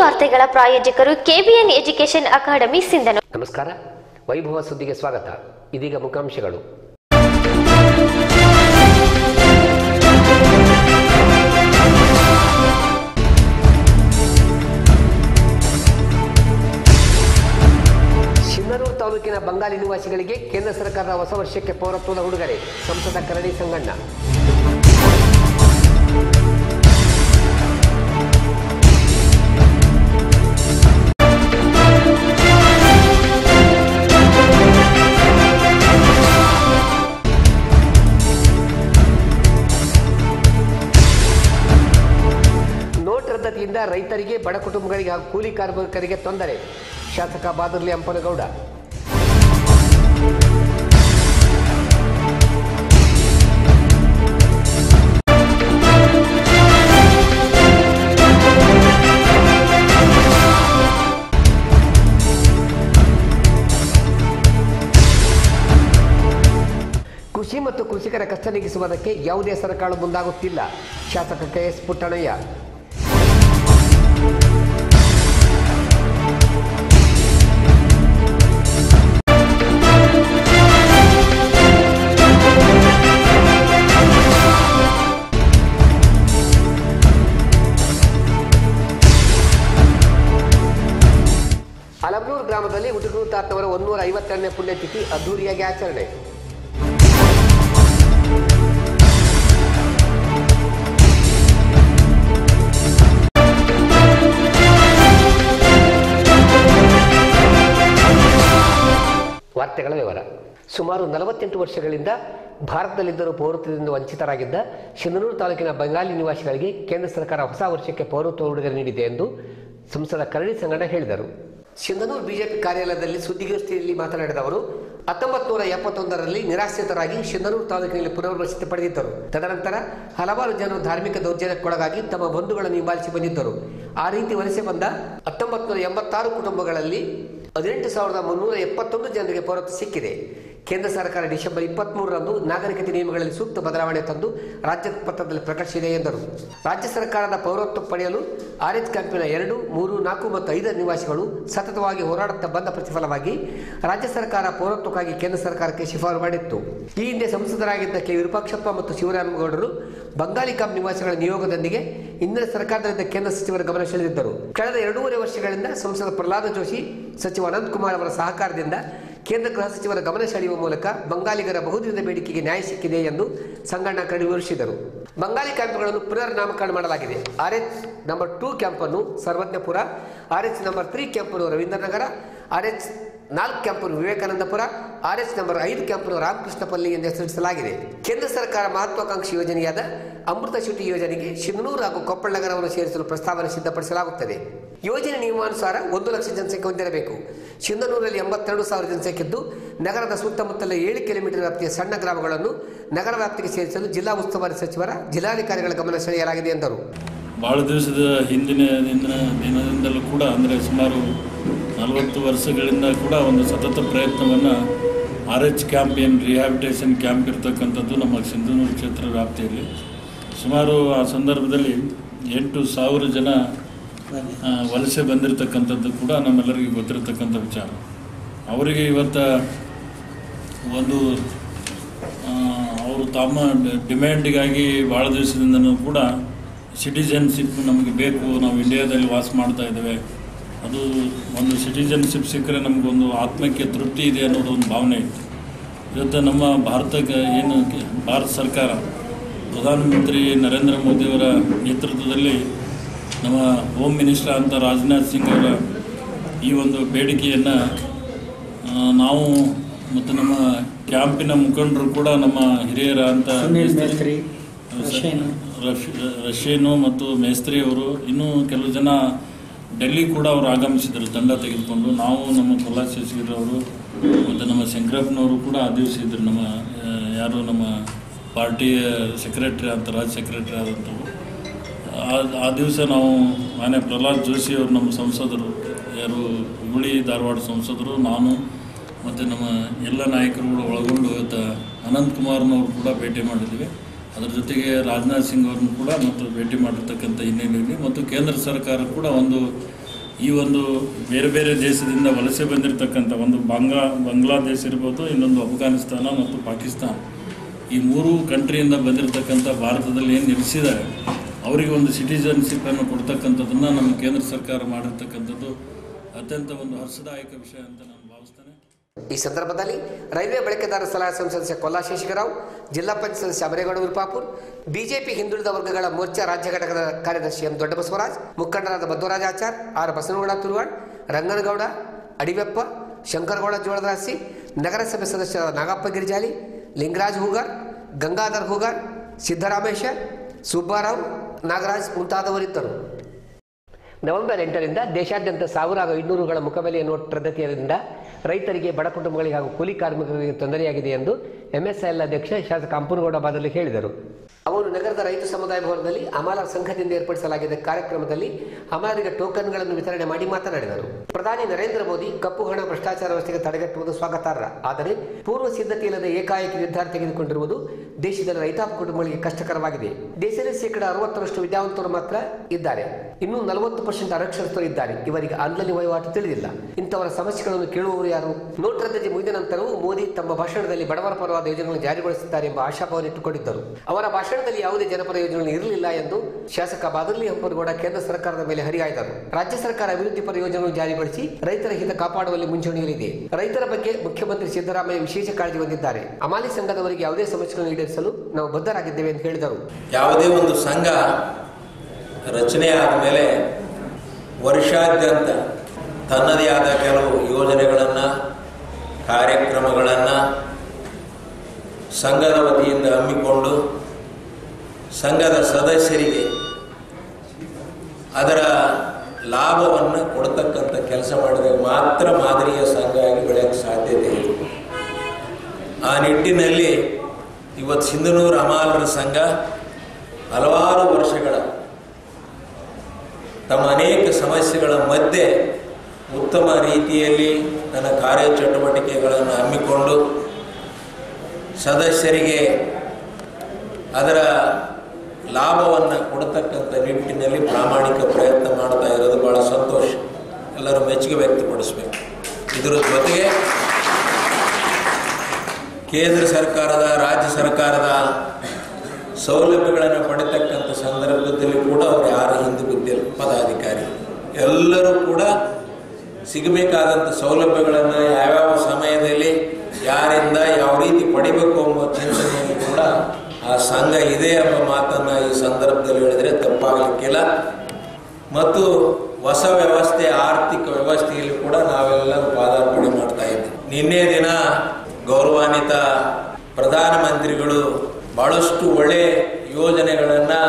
ವಾರ್ತೆಗಳ ಪ್ರಾಯೋಜಕರು KBN education academy Sindhanur ನಮಸ್ಕಾರ ವೈಭವ ಸುದ್ದಿಗೆ ಸ್ವಾಗತ ಇದೀಗ ಮುಖ್ಯಾಂಶಗಳು ಸಿಂಧನೂರು ತಾಲೂಕಿನ ಬಂಗಾಲಿ ನಿವಾಸಿಗಳಿಗೆ ಕೇಂದ್ರ ಸರ್ಕಾರದ ಹೊಸ ವರ್ಷಕ್ಕೆ ಪೌರತ್ವದ ಉಡುಗೊರೆ ಸಂಸದ ಕರಡಿ ಸಂಗಣ್ಣ ನೋಟ್ ರದ್ದತಿಯಿಂದ ರೈತರಿಗೆ ಬಡ ಕುಟುಂಬಗಳಿಗೆ ಹಾಗೂ ಕೂಲಿ ಕಾರ್ಮಿಕರಿಗೆ ತೊಂದರೆ ಶಾಸಕ ಬಾದರ್ಲಿ ಅಂಪನಗೌಡ ಕೃಷಿ ಮತ್ತು ಕೃಷಿಕರ ಕಷ್ಟ ನೀಗಿಸುವುದಕ್ಕೆ ಯಾವುದೇ ಸರ್ಕಾರ ಮುಂದಾಗುತ್ತಿಲ್ಲ ಶಾಸಕ ಕೆ ಎಸ್ ಪುಟ್ಟಣಯ್ಯ ಅಲಬ್ನೂರು ಗ್ರಾಮದಲ್ಲಿ ಹುಡುಗರು ತಾತನವರ ಒಂದೂರ ಐವತ್ತೆರಡನೇ ಪುಣ್ಯತಿಥಿ ಅದ್ದೂರಿಯಾಗಿ ಆಚರಣೆ ವಾರ್ತೆಗಳ ವಿವರ ಸುಮಾರು ನಲವತ್ತೆಂಟು ವರ್ಷಗಳಿಂದ ಭಾರತದಲ್ಲಿದ್ದರೂ ಪೌರತ್ವದಿಂದ ವಂಚಿತರಾಗಿದ್ದ ಶಿಂದನೂರು ತಾಲೂಕಿನ ಬಂಗಾಲಿ ನಿವಾಸಿಗಳಿಗೆ ಕೇಂದ್ರ ಸರ್ಕಾರ ಹೊಸ ವರ್ಷಕ್ಕೆ ಪೌರತ್ವ ಉಡುಗೊರೆ ನೀಡಿದೆ ಎಂದು ಸಂಸದ ಕರಡಿ ಸಂಗಡ ಹೇಳಿದರು ಸಿಂಧನೂರು ಬಿಜೆಪಿ ಕಾರ್ಯಾಲಯದಲ್ಲಿ ಸುದ್ದಿಗೋಷ್ಠಿಯಲ್ಲಿ ಮಾತನಾಡಿದ ಅವರು ಹತ್ತೊಂಬತ್ತು ನೂರ ಎಪ್ಪತ್ತೊಂದರಲ್ಲಿ ನಿರಾಶ್ರಿತರಾಗಿ ಸಿಂಧನೂರು ತಾಲೂಕಿನಲ್ಲಿ ಪುನರ್ವಸತಿ ಪಡೆದಿದ್ದರು ತದನಂತರ ಹಲವಾರು ಜನರು ಧಾರ್ಮಿಕ ದೌರ್ಜನ್ಯಕ್ಕೊಳಗಾಗಿ ತಮ್ಮ ಬಂಧುಗಳನ್ನು ಹಿಂಬಾಲಿಸಿ ಬಂದಿದ್ದರು ಆ ರೀತಿ ವಲಸೆ ಬಂದ ಹತ್ತೊಂಬತ್ತು ನೂರ ಎಂಬತ್ತಾರು ಕುಟುಂಬಗಳಲ್ಲಿ ಹದಿನೆಂಟು ಸಾವಿರದ ಮುನ್ನೂರ ಎಪ್ಪತ್ತೊಂದು ಜನರಿಗೆ ಪೌರತ್ವ ಸಿಕ್ಕಿದೆ ಕೇಂದ್ರ ಸರ್ಕಾರ ಡಿಸೆಂಬರ್ ಇಪ್ಪತ್ಮೂರರಂದು ನಾಗರಿಕತೆ ನಿಯಮಗಳಲ್ಲಿ ಸೂಕ್ತ ಬದಲಾವಣೆ ತಂದು ರಾಜ್ಯ ಪತ್ರದಲ್ಲಿ ಪ್ರಕಟಿಸಿದೆ ಎಂದರು ರಾಜ್ಯ ಸರ್ಕಾರದ ಪೌರತ್ವ ಪಡೆಯಲು ಆರೆಂಜ್ ಕ್ಯಾಂಪಿನ ಎರಡು ಮೂರು ನಾಲ್ಕು ಮತ್ತು ಐದರ ನಿವಾಸಿಗಳು ಸತತವಾಗಿ ಹೋರಾಡುತ್ತಾ ಬಂದ ಪ್ರತಿಫಲವಾಗಿ ರಾಜ್ಯ ಸರ್ಕಾರ ಪೌರತ್ವಕ್ಕಾಗಿ ಕೇಂದ್ರ ಸರ್ಕಾರಕ್ಕೆ ಶಿಫಾರಸು ಮಾಡಿತ್ತು ಈ ಹಿಂದೆ ಸಂಸದರಾಗಿದ್ದ ಕೆ ವಿರೂಪಾಕ್ಷಪ್ಪ ಮತ್ತು ಶಿವರಾಮಗೌಡರು ಬಂಗಾಳಿ ಕಾಮ್ ನಿವಾಸಿಗಳ ನಿಯೋಗದೊಂದಿಗೆ ಇಂದಿನ ಸರ್ಕಾರದಲ್ಲಿದ್ದ ಕೇಂದ್ರ ಸಚಿವರ ಗಮನ ಸೆಳೆದಿದ್ದರು ಕಳೆದ ಎರಡೂವರೆ ವರ್ಷಗಳಿಂದ ಸಂಸದ ಪ್ರಹ್ಲಾದ ಜೋಶಿ ಸಚಿವ ಅನಂತಕುಮಾರ್ ಅವರ ಸಹಕಾರದಿಂದ ಕೇಂದ್ರ ಗೃಹ ಸಚಿವರ ಗಮನ ಸೆಳೆಯುವ ಮೂಲಕ ಬಂಗಾಲಿಗರ ಬಹುದಿನದ ಬೇಡಿಕೆಗೆ ನ್ಯಾಯ ಸಿಕ್ಕಿದೆ ಎಂದು ಸಂಗಣ್ಣ ಕರಡಿ ವಿವರಿಸಿದರು ಬಂಗಾಲಿ ಕ್ಯಾಂಪ್ಗಳನ್ನು ಪುನರ್ ನಾಮಕರಣ ಮಾಡಲಾಗಿದೆ ಆರ್ ಎಚ್ ನಂಬರ್ ಟೂ ಕ್ಯಾಂಪನ್ನು Sarvajnapura R H number three ಕ್ಯಾಂಪನ್ನು ರವೀಂದ್ರನಗರ ಆರ್ ಎಚ್ ನಾಲ್ಕು ಕ್ಯಾಂಪನ್ನು ವಿವೇಕಾನಂದಪುರ ಆರ್ ಎಚ್ ನಂಬರ್ ಐದು ಕ್ಯಾಂಪನ್ನು ರಾಮಕೃಷ್ಣಪಲ್ಲಿ ಎಂದು ಹೆಸರಿಸಲಾಗಿದೆ ಕೇಂದ್ರ ಸರ್ಕಾರ ಮಹತ್ವಾಕಾಂಕ್ಷಿ ಯೋಜನೆಯಾದ ಅಮೃತ ಶುಟಿ ಯೋಜನೆಗೆ ಶಿಂಗನೂರು ಹಾಗೂ ಕೊಪ್ಪಳ ನಗರವನ್ನು ಸೇರಿಸಲು ಪ್ರಸ್ತಾವನೆ ಸಿದ್ಧಪಡಿಸಲಾಗುತ್ತದೆ ಯೋಜನೆ ನಿಯಮಾನುಸಾರ ಒಂದು ಲಕ್ಷ ಜನಸಂಖ್ಯೆ ಹೊಂದಿರಬೇಕು ಸಿಂಧನೂರಲ್ಲಿ ಎಂಬತ್ತೆರಡು ಸಾವಿರ ಜನಸಂಖ್ಯೆ ಇದ್ದು ನಗರದ ಸುತ್ತಮುತ್ತಲ ಏಳು ಕಿಲೋಮೀಟರ್ ವ್ಯಾಪ್ತಿಯ ಸಣ್ಣ ಗ್ರಾಮಗಳನ್ನು ನಗರ ವ್ಯಾಪ್ತಿಗೆ ಸೇರಿಸಲು ಜಿಲ್ಲಾ ಉಸ್ತುವಾರಿ ಸಚಿವರ ಜಿಲ್ಲಾಧಿಕಾರಿಗಳ ಗಮನ ಸೆಳೆಯಲಾಗಿದೆ ಎಂದರು ಭಾಳ ದಿವಸದ ಹಿಂದಿನ ದಿನ ದಿನದಿಂದಲೂ ಕೂಡ ಅಂದರೆ ಸುಮಾರು ನಲವತ್ತು ವರ್ಷಗಳಿಂದ ಕೂಡ ಒಂದು ಸತತ ಪ್ರಯತ್ನವನ್ನು ಆರ್ ಎಚ್ ಕ್ಯಾಂಪ್ ಏನು ರಿಹ್ಯಾಬಿಟೇಷನ್ ಕ್ಯಾಂಪ್ ಇರ್ತಕ್ಕಂಥದ್ದು ನಮ್ಮ ಸಿಂಧನೂರು ಕ್ಷೇತ್ರ ವ್ಯಾಪ್ತಿಯಲ್ಲಿ ಸುಮಾರು ಆ ಸಂದರ್ಭದಲ್ಲಿ ಎಂಟು ಸಾವಿರ ಜನ ಆ, ವಲಸೆ ಬಂದಿರತಕ್ಕಂಥದ್ದು ಕೂಡ ನಮ್ಮೆಲ್ಲರಿಗೂ ಗೊತ್ತಿರತಕ್ಕಂಥ ವಿಚಾರ ಅವರಿಗೆ ಇವತ್ತು ಒಂದು ಆ, ಅವರು ತಮ್ಮ ಡಿಮ್ಯಾಂಡಿಗಾಗಿ ಭಾಳ ದಿವಸದಿಂದನೂ ಕೂಡ ಸಿಟಿಜನ್ಶಿಪ್ ನಮಗೆ ಬೇಕು ನಾವು ಇಂಡಿಯಾದಲ್ಲಿ ವಾಸ ಮಾಡ್ತಾ ಇದ್ದೇವೆ ಅದು ಒಂದು ಸಿಟಿಜನ್ಶಿಪ್ ಸಿಕ್ಕರೆ ನಮಗೊಂದು ಆತ್ಮಕ್ಕೆ ತೃಪ್ತಿ ಇದೆ ಅನ್ನೋದು ಒಂದು ಭಾವನೆ ಇತ್ತು ಇವತ್ತು ನಮ್ಮ ಭಾರತಕ್ಕೆ ಏನು ಕೆ- ಭಾರತ ಸರ್ಕಾರ ಪ್ರಧಾನಮಂತ್ರಿ ನರೇಂದ್ರ ಮೋದಿಯವರ ನೇತೃತ್ವದಲ್ಲಿ ನಮ್ಮ ಹೋಮ್ ಮಿನಿಸ್ಟರ್ ಅಂತ ರಾಜನಾಥ್ ಸಿಂಗ್ ಅವರ ಈ ಒಂದು ಬೇಡಿಕೆಯನ್ನು ನಾವು ಮತ್ತು ನಮ್ಮ ಕ್ಯಾಂಪಿನ ಮುಖಂಡರು ಕೂಡ ನಮ್ಮ ಹಿರಿಯರ ಅಂತ ಸುನಿಲ್ ಮೇಸ್ತ್ರಿ ರಶೇನು. ರಶ್- ರಶೇನು ಮತ್ತು ಮೇಸ್ತ್ರಿ ಅವರು ಇನ್ನೂ ಕೆಲವು ಜನ ಡೆಲ್ಲಿ ಕೂಡ ಅವರು ಆಗಮಿಸಿದರು ತಂಡ ತೆಗೆದುಕೊಂಡು ನಾವು ನಮ್ಮ ಕೊಲ್ಲಾ ಶಶಿರವರು ಮತ್ತು ನಮ್ಮ ಶಂಕರಪ್ಪನವರು ಕೂಡ ಆ ದಿವಸ ಇದ್ದರು ನಮ್ಮ ಆ, ಯಾರು ನಮ್ಮ ಪಾರ್ಟಿಯ ಸೆಕ್ರೆಟ್ರಿ ಅಂತ ರಾಜ್ಯ ಸೆಕ್ರೆಟ್ರಿ ಆದಂಥವು ಆ- ಆ ದಿವಸ ನಾವು ಮಾನ್ಯ ಪ್ರಹ್ಲಾದ್ ಜೋಶಿ ಅವರು ನಮ್ಮ ಸಂಸದರು ಯಾರು ಹುಬ್ಬಳ್ಳಿ ಧಾರವಾಡ ಸಂಸದರು ನಾನು ಮತ್ತು ನಮ್ಮ ಎಲ್ಲ ನಾಯಕರುಗಳು ಒಳಗೊಂಡು ಇವತ್ತು ಅನಂತ್ ಕುಮಾರ್ನವರು ಕೂಡ ಭೇಟಿ ಮಾಡಿದ್ವಿ ಅದರ ಜೊತೆಗೆ ರಾಜನಾಥ್ ಸಿಂಗ್ ಅವ್ರನ್ನು ಕೂಡ ಮತ್ತು ಭೇಟಿ ಮಾಡಿರ್ತಕ್ಕಂಥ ಹಿನ್ನೆಲೆಯಲ್ಲಿ ಮತ್ತು ಕೇಂದ್ರ ಸರ್ಕಾರ ಕೂಡ ಒಂದು ಈ ಒಂದು ಬೇರೆ ಬೇರೆ ದೇಶದಿಂದ ವಲಸೆ ಬಂದಿರತಕ್ಕಂಥ ಒಂದು ಬಾಂಗ್ಲಾ ಬಾಂಗ್ಲಾದೇಶ ಇರ್ಬೋದು ಇನ್ನೊಂದು ಅಫ್ಘಾನಿಸ್ತಾನ ಮತ್ತು ಪಾಕಿಸ್ತಾನ ಈ ಮೂರು ಕಂಟ್ರಿಯಿಂದ ಬಂದಿರತಕ್ಕಂಥ ಭಾರತದಲ್ಲಿ ಏನು ನೆಲೆಸಿದ್ದಾರೆ ಅವರಿಗೆ ಒಂದು ಸಿಟಿಜನ್ಶಿಪ್ಪನ್ನು ಕೊಡ್ತಕ್ಕಂಥದ್ದನ್ನು ನಮ್ಮ ಕೇಂದ್ರ ಸರ್ಕಾರ ಮಾಡಿರ್ತಕ್ಕಂಥದ್ದು ಅತ್ಯಂತ ಒಂದು ಹರ್ಷದಾಯಕ ವಿಷಯ ಅಂತ ನಾನು ಭಾವಿಸ್ತೇನೆ ಈ ಸಂದರ್ಭದಲ್ಲಿ ರೈಲ್ವೆ ಬಳಕೆದಾರ ಸಲಹಾ ಸಂಘ ಸದಸ್ಯ ಕೊಲ್ಲಾ ಶೇಷಗರಾವ್ ಜಿಲ್ಲಾ ಪಂಚಾಯತ್ ಸದಸ್ಯ ಅಮರೇಗೌಡ ವಿರುಪಾಪುರ್ ಬಿಜೆಪಿ ಹಿಂದುಳಿದ ವರ್ಗಗಳ ಮೋರ್ಚಾ ರಾಜ್ಯ ಘಟಕದ ಕಾರ್ಯದರ್ಶಿ ಎಂ ದೊಡ್ಡಬಸವರಾಜ್ ಮುಖಂಡರಾದ ಬಸವರಾಜ ಆಚಾರ್ ಆರ್ ಬಸನಗೌಡ ತುರುವಾಡ್ ರಂಗನಗೌಡ ಅಡಿವೆಪ್ಪ ಶಂಕರಗೌಡ ಜೋಳದಾಸಿ ನಗರಸಭೆ ಸದಸ್ಯರಾದ ನಾಗಪ್ಪ ಗಿರಿಜಾಲಿ ಲಿಂಗರಾಜ್ ಹೂಗಾರ್ ಗಂಗಾಧರ್ ಹೂಗಾರ್ ಸಿದ್ದರಾಮೇಶ ಸುಬ್ಬಾರಾವ್ ನಾಗರಾಜ್ ಮುಂತಾದವರಿದ್ದರು ನವೆಂಬರ್ ಎಂಟರಿಂದ ದೇಶಾದ್ಯಂತ ಸಾವಿರಾರು ಐನೂರುಗಳ ಮುಖಬೆಲೆಯ ನೋಟ್ ರದ್ದತಿಯಿಂದ ರೈತರಿಗೆ ಬಡ ಕುಟುಂಬಗಳಿಗೆ ಹಾಗೂ ಕೂಲಿ ಕಾರ್ಮಿಕರಿಗೆ ತೊಂದರೆಯಾಗಿದೆ ಎಂದು ಎಂಎಸ್ಐಎಲ್ ಅಧ್ಯಕ್ಷ ಶಾಸಕ ಅಂಪನಗೌಡ ಬಾದಲಿ ಹೇಳಿದರು ಅವರು ನಗರದ ರೈತ ಸಮುದಾಯ ಭವನದಲ್ಲಿ ಅಮಾಲ ಸಂಘದಿಂದ ಏರ್ಪಡಿಸಲಾಗಿದ್ದ ಕಾರ್ಯಕ್ರಮದಲ್ಲಿ ಅಮಾಲರಿಗೆ ಟೋಕನ್ಗಳನ್ನು ವಿತರಣೆ ಮಾಡಿ ಮಾತನಾಡಿದರು ಪ್ರಧಾನಿ ನರೇಂದ್ರ ಮೋದಿ ಕಪ್ಪು ಹಣ ಭ್ರಷ್ಟಾಚಾರ ವ್ಯವಸ್ಥೆಗೆ ತಡೆಗಟ್ಟುವುದು ಸ್ವಾಗತಾರ್ಹ ಆದರೆ ಪೂರ್ವ ಸಿದ್ಧತೆ ಇಲ್ಲದೆ ಏಕಾಏಕಿ ನಿರ್ಧಾರ ತೆಗೆದುಕೊಂಡಿರುವುದು ದೇಶದಲ್ಲಿ ರೈತಾಪಿ ಕುಟುಂಬಗಳಿಗೆ ಕಷ್ಟಕರವಾಗಿದೆ ದೇಶದಲ್ಲಿ ಶೇಕಡ ಅರವತ್ತರಷ್ಟು ವಿದ್ಯಾವಂತರು ಮಾತ್ರ ಇದ್ದಾರೆ ಇನ್ನು ನಲವತ್ತು ಪರ್ಸೆಂಟ್ ಅನಕ್ಷರಸ್ಥರು ಇದ್ದಾರೆ ಇವರಿಗೆ ಆನ್ಲೈನ್ ವಹಿವಾಟು ತಿಳಿದಿಲ್ಲ ಇಂಥವರ ಸಮಸ್ಯೆಗಳನ್ನು ಕೇಳುವವರು ಯಾರು ನೋಟ್ ರದ್ದತಿ ಮುಗಿದ ನಂತರವೂ ಮೋದಿ ತಮ್ಮ ಭಾಷಣದಲ್ಲಿ ಬಡವರ ಪರವಾದ ಯೋಜನೆಗಳನ್ನು ಜಾರಿಗೊಳಿಸುತ್ತಾರೆ ಎಂಬ ಆಶಾಭಾವನೆ ಇಟ್ಟುಕೊಂಡಿದ್ದರು ಅವರ ಭಾಷಣದಲ್ಲಿ ಯಾವುದೇ ಜನಪರ ಯೋಜನೆಗಳು ಇರಲಿಲ್ಲ ಎಂದು ಶಾಸಕ ಬಾದರ್ಲಿ ಹಂಪನಗೌಡ ಕೇಂದ್ರ ಸರ್ಕಾರದ ಮೇಲೆ ಹರಿಹಾಯ್ದರು ರಾಜ್ಯ ಸರ್ಕಾರ ಅಭಿವೃದ್ಧಿ ಪರ ಯೋಜನೆಗಳನ್ನು ಜಾರಿಗೊಳಿಸಿ ರೈತರ ಹಿತ ಕಾಪಾಡುವಲ್ಲಿ ಮುಂಚೂಣಿಯಲ್ಲಿದೆ ರೈತರ ಬಗ್ಗೆ ಮುಖ್ಯಮಂತ್ರಿ ಸಿದ್ದರಾಮಯ್ಯ ವಿಶೇಷ ಕಾಳಜಿ ಹೊಂದಿದ್ದಾರೆ ಅಮಾಲಿ ಸಂಘದವರಿಗೆ ಯಾವುದೇ ಸಮಸ್ಯೆಗಳನ್ನು ಈಡೇರಿಸಲು ನಾವು ಬದ್ಧರಾಗಿದ್ದೇವೆ ಎಂದು ಹೇಳಿದರು ಯಾವುದೇ ಒಂದು ಸಂಘ ರಚನೆ ಆದ ಮೇಲೆ ವರ್ಷಾದ್ಯಂತ ತನ್ನದೇ ಆದ ಕೆಲವು ಯೋಜನೆಗಳನ್ನು ಕಾರ್ಯಕ್ರಮಗಳನ್ನು ಸಂಘದ ವತಿಯಿಂದ ಹಮ್ಮಿಕೊಂಡು ಸಂಘದ ಸದಸ್ಯರಿಗೆ ಅದರ ಲಾಭವನ್ನು ಕೊಡ್ತಕ್ಕಂಥ ಕೆಲಸ ಮಾಡಿದಾಗ ಮಾತ್ರ ಮಾದರಿಯ ಸಂಘ ಆಗಿ ಬೆಳೆಯೋಕ್ಕೆ ಸಾಧ್ಯತೆ ಇದೆ ಆ ನಿಟ್ಟಿನಲ್ಲಿ ಇವತ್ತು ಸಿಂಧನೂರು ಅಮಾಲರ ಸಂಘ ಹಲವಾರು ವರ್ಷಗಳ ತಮ್ಮ ಅನೇಕ ಸಮಸ್ಯೆಗಳ ಮಧ್ಯೆ ಉತ್ತಮ ರೀತಿಯಲ್ಲಿ ತನ್ನ ಕಾರ್ಯಚಟುವಟಿಕೆಗಳನ್ನು ಹಮ್ಮಿಕೊಂಡು ಸದಸ್ಯರಿಗೆ ಅದರ ಲಾಭವನ್ನು ಕೊಡತಕ್ಕಂಥ ನಿಟ್ಟಿನಲ್ಲಿ ಪ್ರಾಮಾಣಿಕ ಪ್ರಯತ್ನ ಮಾಡ್ತಾ ಇರೋದು ಭಾಳ ಸಂತೋಷ ಎಲ್ಲರೂ ಮೆಚ್ಚುಗೆ ವ್ಯಕ್ತಪಡಿಸಬೇಕು ಇದರ ಜೊತೆಗೆ ಕೇಂದ್ರ ಸರ್ಕಾರದ ರಾಜ್ಯ ಸರ್ಕಾರದ ಸೌಲಭ್ಯಗಳನ್ನು ಪಡೆತಕ್ಕಂಥ ಸಂದರ್ಭದಲ್ಲಿ ಕೂಡ ಅವರು ಯಾರು ಹಿಂದೆ ಬಿದ್ದಿಲ್ಲ ಪದಾಧಿಕಾರಿ ಎಲ್ಲರೂ ಕೂಡ ಸಿಗಬೇಕಾದಂಥ ಸೌಲಭ್ಯಗಳನ್ನು ಯಾವ್ಯಾವ ಸಮಯದಲ್ಲಿ ಯಾರಿಂದ ಯಾವ ರೀತಿ ಪಡಿಬೇಕು ಎಂಬ ಚಿಂತನೆಯಲ್ಲಿ ಕೂಡ ಆ ಸಂಘ ಇದೆ ಎಂಬ ಮಾತನ್ನು ಈ ಸಂದರ್ಭದಲ್ಲಿ ಹೇಳಿದರೆ ತಪ್ಪಾಗಲಿಕ್ಕಿಲ್ಲ ಮತ್ತು ಹೊಸ ವ್ಯವಸ್ಥೆ ಆರ್ಥಿಕ ವ್ಯವಸ್ಥೆಯಲ್ಲಿ ಕೂಡ ನಾವೆಲ್ಲ ಪಾದಾರ್ಪಣೆ ಮಾಡ್ತಾ ಇದ್ದೀವಿ ನಿನ್ನೆ ದಿನ ಗೌರವಾನ್ವಿತ ಪ್ರಧಾನಮಂತ್ರಿಗಳು ಬಹಳಷ್ಟು ಒಳ್ಳೆ ಯೋಜನೆಗಳನ್ನು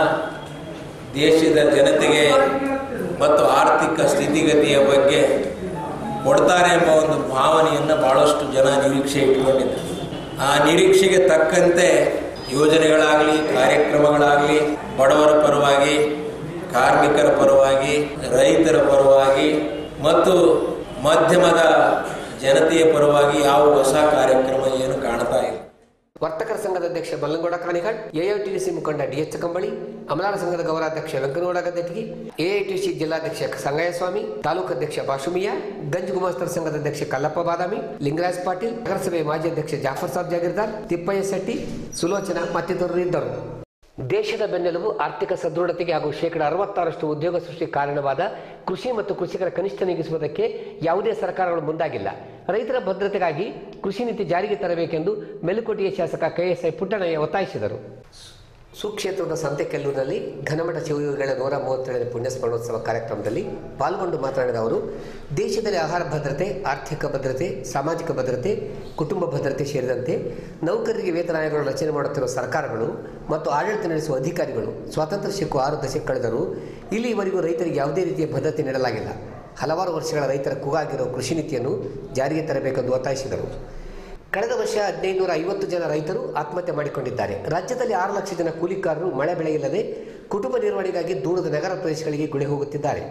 ದೇಶದ ಜನತೆಗೆ ಮತ್ತು ಆರ್ಥಿಕ ಸ್ಥಿತಿಗತಿಯ ಬಗ್ಗೆ ಕೊಡ್ತಾರೆ ಎಂಬ ಒಂದು ಭಾವನೆಯನ್ನು ಬಹಳಷ್ಟು ಜನ ನಿರೀಕ್ಷೆ ಇಟ್ಕೊಂಡಿದ್ದಾರೆ ಆ ನಿರೀಕ್ಷೆಗೆ ತಕ್ಕಂತೆ ಯೋಜನೆಗಳಾಗಲಿ ಕಾರ್ಯಕ್ರಮಗಳಾಗಲಿ ಬಡವರ ಪರವಾಗಿ ಕಾರ್ಮಿಕರ ಪರವಾಗಿ ರೈತರ ಪರವಾಗಿ ಮತ್ತು ಮಧ್ಯಮದ ಜನತೆಯ ಪರವಾಗಿ ಯಾವ ಹೊಸ ಕಾರ್ಯಕ್ರಮ ಏನು ಕಾಣ್ತಾ ಇಲ್ಲ ವರ್ತಕರ ಸಂಘದ ಅಧ್ಯಕ್ಷ ಮಲ್ಲಂಗೌಡ ಕಾಣಿಹಾಳ್ ಎಐಟಿಸಿ ಮುಖಂಡ ಡಿಎಚ್ ಕಂಬಳಿ ಅಮಲಾರ ಸಂಘದ ಗೌರವಾಧ್ಯಕ್ಷ ವೆಂಕನಗೌಡ ಗದ್ದೆಟಗಿ ಎಐಟಿಸಿ ಜಿಲ್ಲಾಧ್ಯಕ್ಷ ಸಂಗಯ್ಯಸ್ವಾಮಿ ತಾಲೂಕು ಅಧ್ಯಕ್ಷ ಬಾಷುಮಿಯಾ ಗಂಜ್ ಗುಮಾಸ್ತರ ಸಂಘದ ಅಧ್ಯಕ್ಷ ಕಲ್ಲಪ್ಪ ಬಾದಾಮಿ ಲಿಂಗರಾಜ್ ಪಾಟೀಲ್ ನಗರಸಭೆ ಮಾಜಿ ಅಧ್ಯಕ್ಷ ಜಾಫರ್ ಸಾಬ್ ಜಾಗೀರ್ದಾರ್ ತಿಪ್ಪಯ್ಯ ಶೆಟ್ಟಿ ಸುಲೋಚನಾ ಮತ್ತಿತರರು ಇದ್ದರು ದೇಶದ ಬೆನ್ನೆಲುಬು ಆರ್ಥಿಕ ಸದೃಢತೆಗೆ ಹಾಗೂ ಶೇಕಡ ಅರವತ್ತಾರಷ್ಟು ಉದ್ಯೋಗ ಸೃಷ್ಟಿ ಕಾರಣವಾದ ಕೃಷಿ ಮತ್ತು ಕೃಷಿಕರ ಕನಿಷ್ಠ ನೀಗಿಸುವುದಕ್ಕೆ ಯಾವುದೇ ಸರ್ಕಾರಗಳು ಮುಂದಾಗಿಲ್ಲ ರೈತರ ಭದ್ರತೆಗಾಗಿ ಕೃಷಿ ನೀತಿ ಜಾರಿಗೆ ತರಬೇಕೆಂದು ಮೆಲುಕೋಟೆಯ ಶಾಸಕ ಕೆಎಸ್ಐ ಪುಟ್ಟಣಯ್ಯ ಒತ್ತಾಯಿಸಿದರು ಸುಕ್ಷೇತ್ರದ ಸಂತೆಕೆಲ್ಲೂರಿನಲ್ಲಿ ಘನಮಠ ಶಿವಯೋಗಿಗಳ ನೂರ ಮೂವತ್ತೇಳನೇ ಪುಣ್ಯ ಸ್ಮರಣೋತ್ಸವ ಕಾರ್ಯಕ್ರಮದಲ್ಲಿ ಪಾಲ್ಗೊಂಡು ಮಾತನಾಡಿದ ಅವರು ದೇಶದಲ್ಲಿ ಆಹಾರ ಭದ್ರತೆ ಆರ್ಥಿಕ ಭದ್ರತೆ ಸಾಮಾಜಿಕ ಭದ್ರತೆ ಕುಟುಂಬ ಭದ್ರತೆ ಸೇರಿದಂತೆ ನೌಕರರಿಗೆ ವೇತನ ಆಯೋಗಗಳು ರಚನೆ ಮಾಡುತ್ತಿರುವ ಸರ್ಕಾರಗಳು ಮತ್ತು ಆಡಳಿತ ನಡೆಸುವ ಅಧಿಕಾರಿಗಳು ಸ್ವಾತಂತ್ರ್ಯ ಸಿಕ್ಕು ಆರು ದಶಕ ಕಳೆದರೂ ಇಲ್ಲಿಯವರೆಗೂ ರೈತರಿಗೆ ಯಾವುದೇ ರೀತಿಯ ಭದ್ರತೆ ನೀಡಲಾಗಿಲ್ಲ ಹಲವಾರು ವರ್ಷಗಳ ರೈತರ ಕೂಗಾಗಿರುವ ಕೃಷಿ ನೀತಿಯನ್ನು ಜಾರಿಗೆ ತರಬೇಕೆಂದು ಒತ್ತಾಯಿಸಿದರು ಕಳೆದ ವರ್ಷ ಹದಿನೈದುನೂರ ಐವತ್ತು ಜನ ರೈತರು ಆತ್ಮಹತ್ಯೆ ಮಾಡಿಕೊಂಡಿದ್ದಾರೆ ರಾಜ್ಯದಲ್ಲಿ ಆರು ಲಕ್ಷ ಜನ ಕೂಲಿಕಾರರು ಮಳೆ ಬೆಳೆ ಇಲ್ಲದೆ ಕುಟುಂಬ ನಿರ್ವಹಣೆಗಾಗಿ ದೂರದ ನಗರ ಪ್ರದೇಶಗಳಿಗೆ ಗುಳೆ ಹೋಗುತ್ತಿದ್ದಾರೆ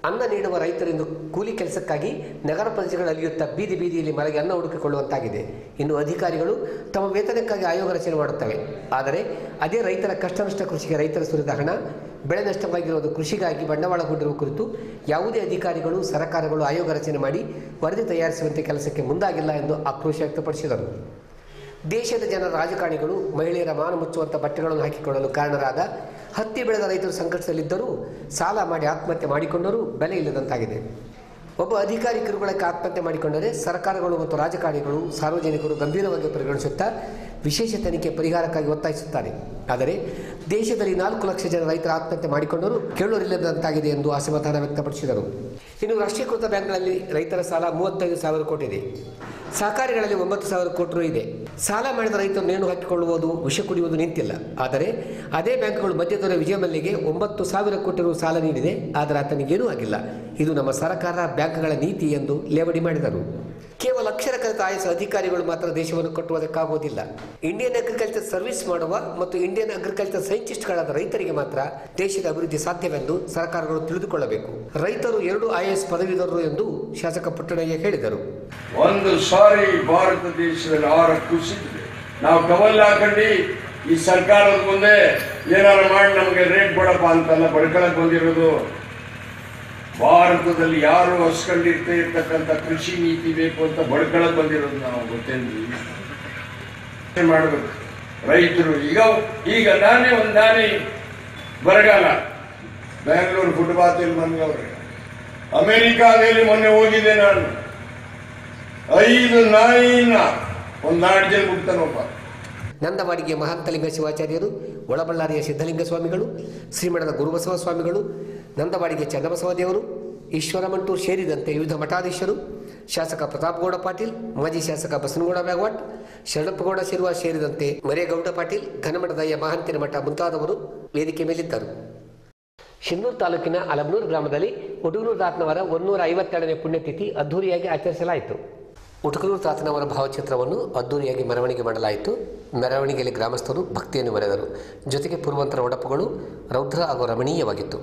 ಅನ್ನ ನೀಡುವ ರೈತರಿಂದ ಕೂಲಿ ಕೆಲಸಕ್ಕಾಗಿ ನಗರ ಪ್ರದೇಶಗಳಲ್ಲಿ ಅಲಿಯುತ್ತಾ ಬೀದಿ ಬೀದಿಯಲ್ಲಿ ಮರಗೆ ಅನ್ನ ಹುಡುಕಿಕೊಳ್ಳುವಂತಾಗಿದೆ ಇನ್ನು ಅಧಿಕಾರಿಗಳು ತಮ್ಮ ವೇತನಕ್ಕಾಗಿ ಆಯೋಗ ರಚನೆ ಮಾಡುತ್ತವೆ ಆದರೆ ಅದೇ ರೈತರ ಕಷ್ಟ ನಷ್ಟ ಕೃಷಿಗೆ ರೈತರ ಸುರಿದ ಹಣ ಬೆಳೆ ನಷ್ಟವಾಗಿರುವುದು ಕೃಷಿಗಾಗಿ ಬಂಡವಾಳ ಹೂಡಿರುವ ಕುರಿತು ಯಾವುದೇ ಅಧಿಕಾರಿಗಳು ಸರ್ಕಾರಗಳು ಆಯೋಗ ರಚನೆ ಮಾಡಿ ವರದಿ ತಯಾರಿಸುವಂತೆ ಕೆಲಸಕ್ಕೆ ಮುಂದಾಗಿಲ್ಲ ಎಂದು ಆಕ್ರೋಶ ವ್ಯಕ್ತಪಡಿಸಿದರು ದೇಶದ ಜನರ ರಾಜಕಾರಣಿಗಳು ಮಹಿಳೆಯರ ಮಾನ ಮುಚ್ಚುವಂಥ ಬಟ್ಟೆಗಳನ್ನು ಹಾಕಿಕೊಳ್ಳಲು ಕಾರಣರಾದ ಹತ್ತಿ ಬೆಳೆದ ರೈತರು ಸಂಕಟದಲ್ಲಿದ್ದರೂ ಸಾಲ ಮಾಡಿ ಆತ್ಮಹತ್ಯೆ ಮಾಡಿಕೊಂಡರೂ ಬೆಲೆ ಇಲ್ಲದಂತಾಗಿದೆ ಒಬ್ಬ ಅಧಿಕಾರಿ ಕಿರುಕುಳಕ್ಕೆ ಆತ್ಮಹತ್ಯೆ ಮಾಡಿಕೊಂಡರೆ ಸರ್ಕಾರಗಳು ಮತ್ತು ರಾಜಕಾರಣಿಗಳು ಸಾರ್ವಜನಿಕರು ಗಂಭೀರವಾಗಿ ಪರಿಗಣಿಸುತ್ತಾ ವಿಶೇಷ ತನಿಖೆ ಪರಿಹಾರಕ್ಕಾಗಿ ಒತ್ತಾಯಿಸುತ್ತಾರೆ ಆದರೆ ದೇಶದಲ್ಲಿ ನಾಲ್ಕು ಲಕ್ಷ ಜನ ರೈತರ ಆತ್ಮಹತ್ಯೆ ಮಾಡಿಕೊಂಡರೂ ಕೇಳೋರಿಲ್ಲದಂತಾಗಿದೆ ಎಂದು ಅಸಮಾಧಾನ ವ್ಯಕ್ತಪಡಿಸಿದರು ಇನ್ನು ರಾಷ್ಟ್ರೀಕೃತ ಬ್ಯಾಂಕ್ಗಳಲ್ಲಿ ರೈತರ ಸಾಲ ಮೂವತ್ತೈದು ಸಾವಿರ ಕೋಟಿ ಇದೆ ಸಹಕಾರಿಗಳಲ್ಲಿ ಒಂಬತ್ತು ಸಾವಿರ ಕೋಟಿ ರು ಇದೆ ಸಾಲ ಮಾಡಿದ ರೈತರು ನೇಣು ಹಾಕಿಕೊಳ್ಳುವುದು ವಿಷ ಕುಡಿಯುವುದು ನಿಂತಿಲ್ಲ ಆದರೆ ಅದೇ ಬ್ಯಾಂಕ್ಗಳು ಮಧ್ಯದೊರೆ ವಿಜಯ ಮಲ್ಯಗೆ ಒಂಬತ್ತು ಸಾವಿರ ಕೋಟಿ ರು ಸಾಲ ನೀಡಿದೆ ಆದರೆ ಆತನಿಗೇನೂ ಆಗಿಲ್ಲ ಇದು ನಮ್ಮ ಸರ್ಕಾರ ಬ್ಯಾಂಕ್ಗಳ ನೀತಿ ಎಂದು ಲೇವಡಿ ಮಾಡಿದರು ಕೇವಲ ಅಕ್ಷರ ಕಲಿತ ಆಯಸ ಅಧಿಕಾರಿಗಳು ಮಾತ್ರ ದೇಶವನ್ನು ಕಟ್ಟುವುದಕ್ಕಾಗುವುದಿಲ್ಲ ಇಂಡಿಯನ್ ಅಗ್ರಿಕಲ್ಚರ್ ಸರ್ವಿಸ್ ಮಾಡುವ ಮತ್ತು ಇಂಡಿಯನ್ ಅಗ್ರಿಕಲ್ಚರ್ ಸೈಂಟಿಸ್ಟ್ಗಳಾದ ರೈತರಿಗೆ ಮಾತ್ರ ದೇಶದ ಅಭಿವೃದ್ಧಿ ಸಾಧ್ಯವೆಂದು ಸರ್ಕಾರಗಳು ತಿಳಿದುಕೊಳ್ಳಬೇಕು ರೈತರು ಎರಡು ಐಎಎಸ್ ಪದವೀಧರರು ಎಂದು ಶಾಸಕ ಪುಟ್ಟಣಯ್ಯ ಹೇಳಿದರು ಒಂದು ಸಾರಿ ಭಾರತ ದೇಶದಲ್ಲಿ ಆಹಾರ ಕುಸಿದಿದೆ ನಾವು ಕಮಲ್ ಹಾಕೊಂಡು ಈ ಸರ್ಕಾರದ ಮುಂದೆ ಏನಾರು ಮಾಡಿ ನಮಗೆ ರೇಟ್ ಕೊಡಪ್ಪ ಅಂತೆಲ್ಲ ಬಡ್ಕೊಳಕ್ ಬಂದಿರೋದು ಭಾರತದಲ್ಲಿ ಯಾರು ಹಸ್ಕೊಂಡಿರ್ತಾ ಇರ್ತಕ್ಕಂಥ ಕೃಷಿ ನೀತಿ ಬೇಕು ಅಂತ ಬಡ್ಕೊಳಕ್ ಬಂದಿರೋದು ನಾವು ಗೊತ್ತೇನ್ರಿ ಏನ್ ಮಾಡ್ಬೇಕು ರೈತರು ಈಗ ಈಗ ನಾನೇ ಒಂದು ನಾನೇ ಬರಗಾಲ ಬ್ಯಾಂಗ್ಳೂರು ಫುಟ್ಪಾತಲ್ಲಿ ಮನ್ಗವ್ರೆ ಅಮೆರಿಕಾದಲ್ಲಿ ಮೊನ್ನೆ ಹೋಗಿದ್ದೆ ನಾನು ಐದು ನಾಯಿನ ಒಂದು ನಾಡ್ಜಲ್ಲಿ ಬಿಡ್ತಾನೊಬ್ಬ ನಂದವಾಡಿಗೆ ಮಹಾಂತಲಿಂಗ ಶಿವಾಚಾರ್ಯರು ಒಳಬಳ್ಳಾರಿಯ ಸಿದ್ಧಲಿಂಗ ಸ್ವಾಮಿಗಳು ಶ್ರೀಮಠದ ಗುರುಬಸವ ಸ್ವಾಮಿಗಳು ನಂದವಾಡಿಗೆ ಚನ್ನಬಸವ ದೇವರು ಈಶ್ವರ ಮಂಟೂರ್ ಸೇರಿದಂತೆ ವಿವಿಧ ಮಠಾಧೀಶರು ಶಾಸಕ ಪ್ರತಾಪಗೌಡ ಪಾಟೀಲ್ ಮಾಜಿ ಶಾಸಕ ಬಸನಗೌಡ ಬ್ಯಾಗವಾಟ್ ಶರಣಪ್ಪಗೌಡ ಶಿರುವ ಸೇರಿದಂತೆ ಮರೇಗೌಡ ಪಾಟೀಲ್ ಘನಮಠದಯ್ಯ ಮಹಾಂತಿನ ಮಠ ಮುಂತಾದವರು ವೇದಿಕೆ ಮೇಲಿದ್ದರು ಶಿನ್ನೂರು ತಾಲೂಕಿನ ಅಲಬ್ನೂರು ಗ್ರಾಮದಲ್ಲಿ ಉಡುಗನೂರು ತಾತನವರ ಒಂದೂರ ಐವತ್ತೆರಡನೇ ಪುಣ್ಯತಿಥಿ ಅದ್ದೂರಿಯಾಗಿ ಆಚರಿಸಲಾಯಿತು ಉಟುಕನೂರು ತಾತನವರ ಭಾವಚಿತ್ರವನ್ನು ಅದ್ದೂರಿಯಾಗಿ ಮೆರವಣಿಗೆ ಮಾಡಲಾಯಿತು ಮೆರವಣಿಗೆಯಲ್ಲಿ ಗ್ರಾಮಸ್ಥರು ಭಕ್ತಿಯನ್ನು ಮೆರೆದರು ಜೊತೆಗೆ ಪೂರ್ವಂತರ ಒಡಪುಗಳು ರೌದ್ರ ಹಾಗೂ ರಮಣೀಯವಾಗಿತ್ತು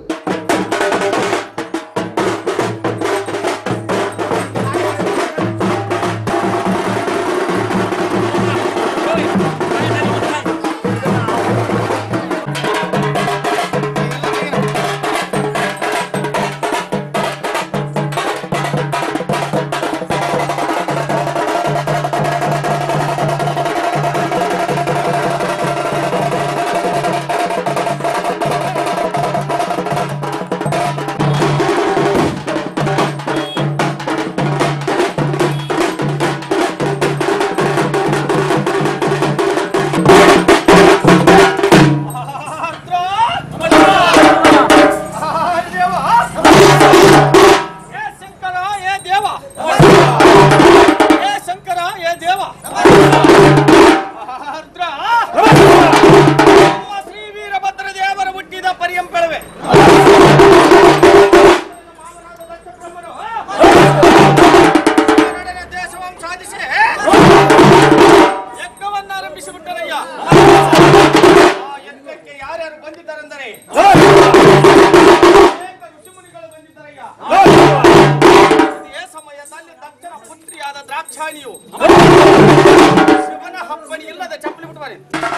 ಏ ಶಂಕರ ಏ ದೇವ ಏ ಶಂಕರ ಏ ದೇವ ಆರ್ದ್ರ ನಮ್ಮ ಶ್ರೀ ವೀರಭದ್ರ ದೇವರ ಹುಟ್ಟಿದ ಪರ್ಯಂಪಳವೆ ದೇಶವನ್ನು ಸಾಧಿಸಿ ಯಜ್ಞವನ್ನು ಆರಂಭಿಸಿಬಿಟ್ಟರಯ್ಯ ಆ ಯಜ್ಞಕ್ಕೆ ಯಾರ್ಯಾರು ಬಂದಿದ್ದಾರೆಂದರೆ ಅನೇಕ ಋಷಿಮುನಿಗಳು ಬಂದಿದ್ದಾರಯ್ಯ ಇದೇ ಸಮಯದಲ್ಲಿ ದಕ್ಷನ ಪುತ್ರಿಯಾದ ದ್ರಾಕ್ಷಾಣಿಯು ಶಿವನ ಹಪ್ಪಣಿ ಇಲ್ಲದ ಚಪ್ಪಲಿ ಬಿಟ್ಟುವಾರೆ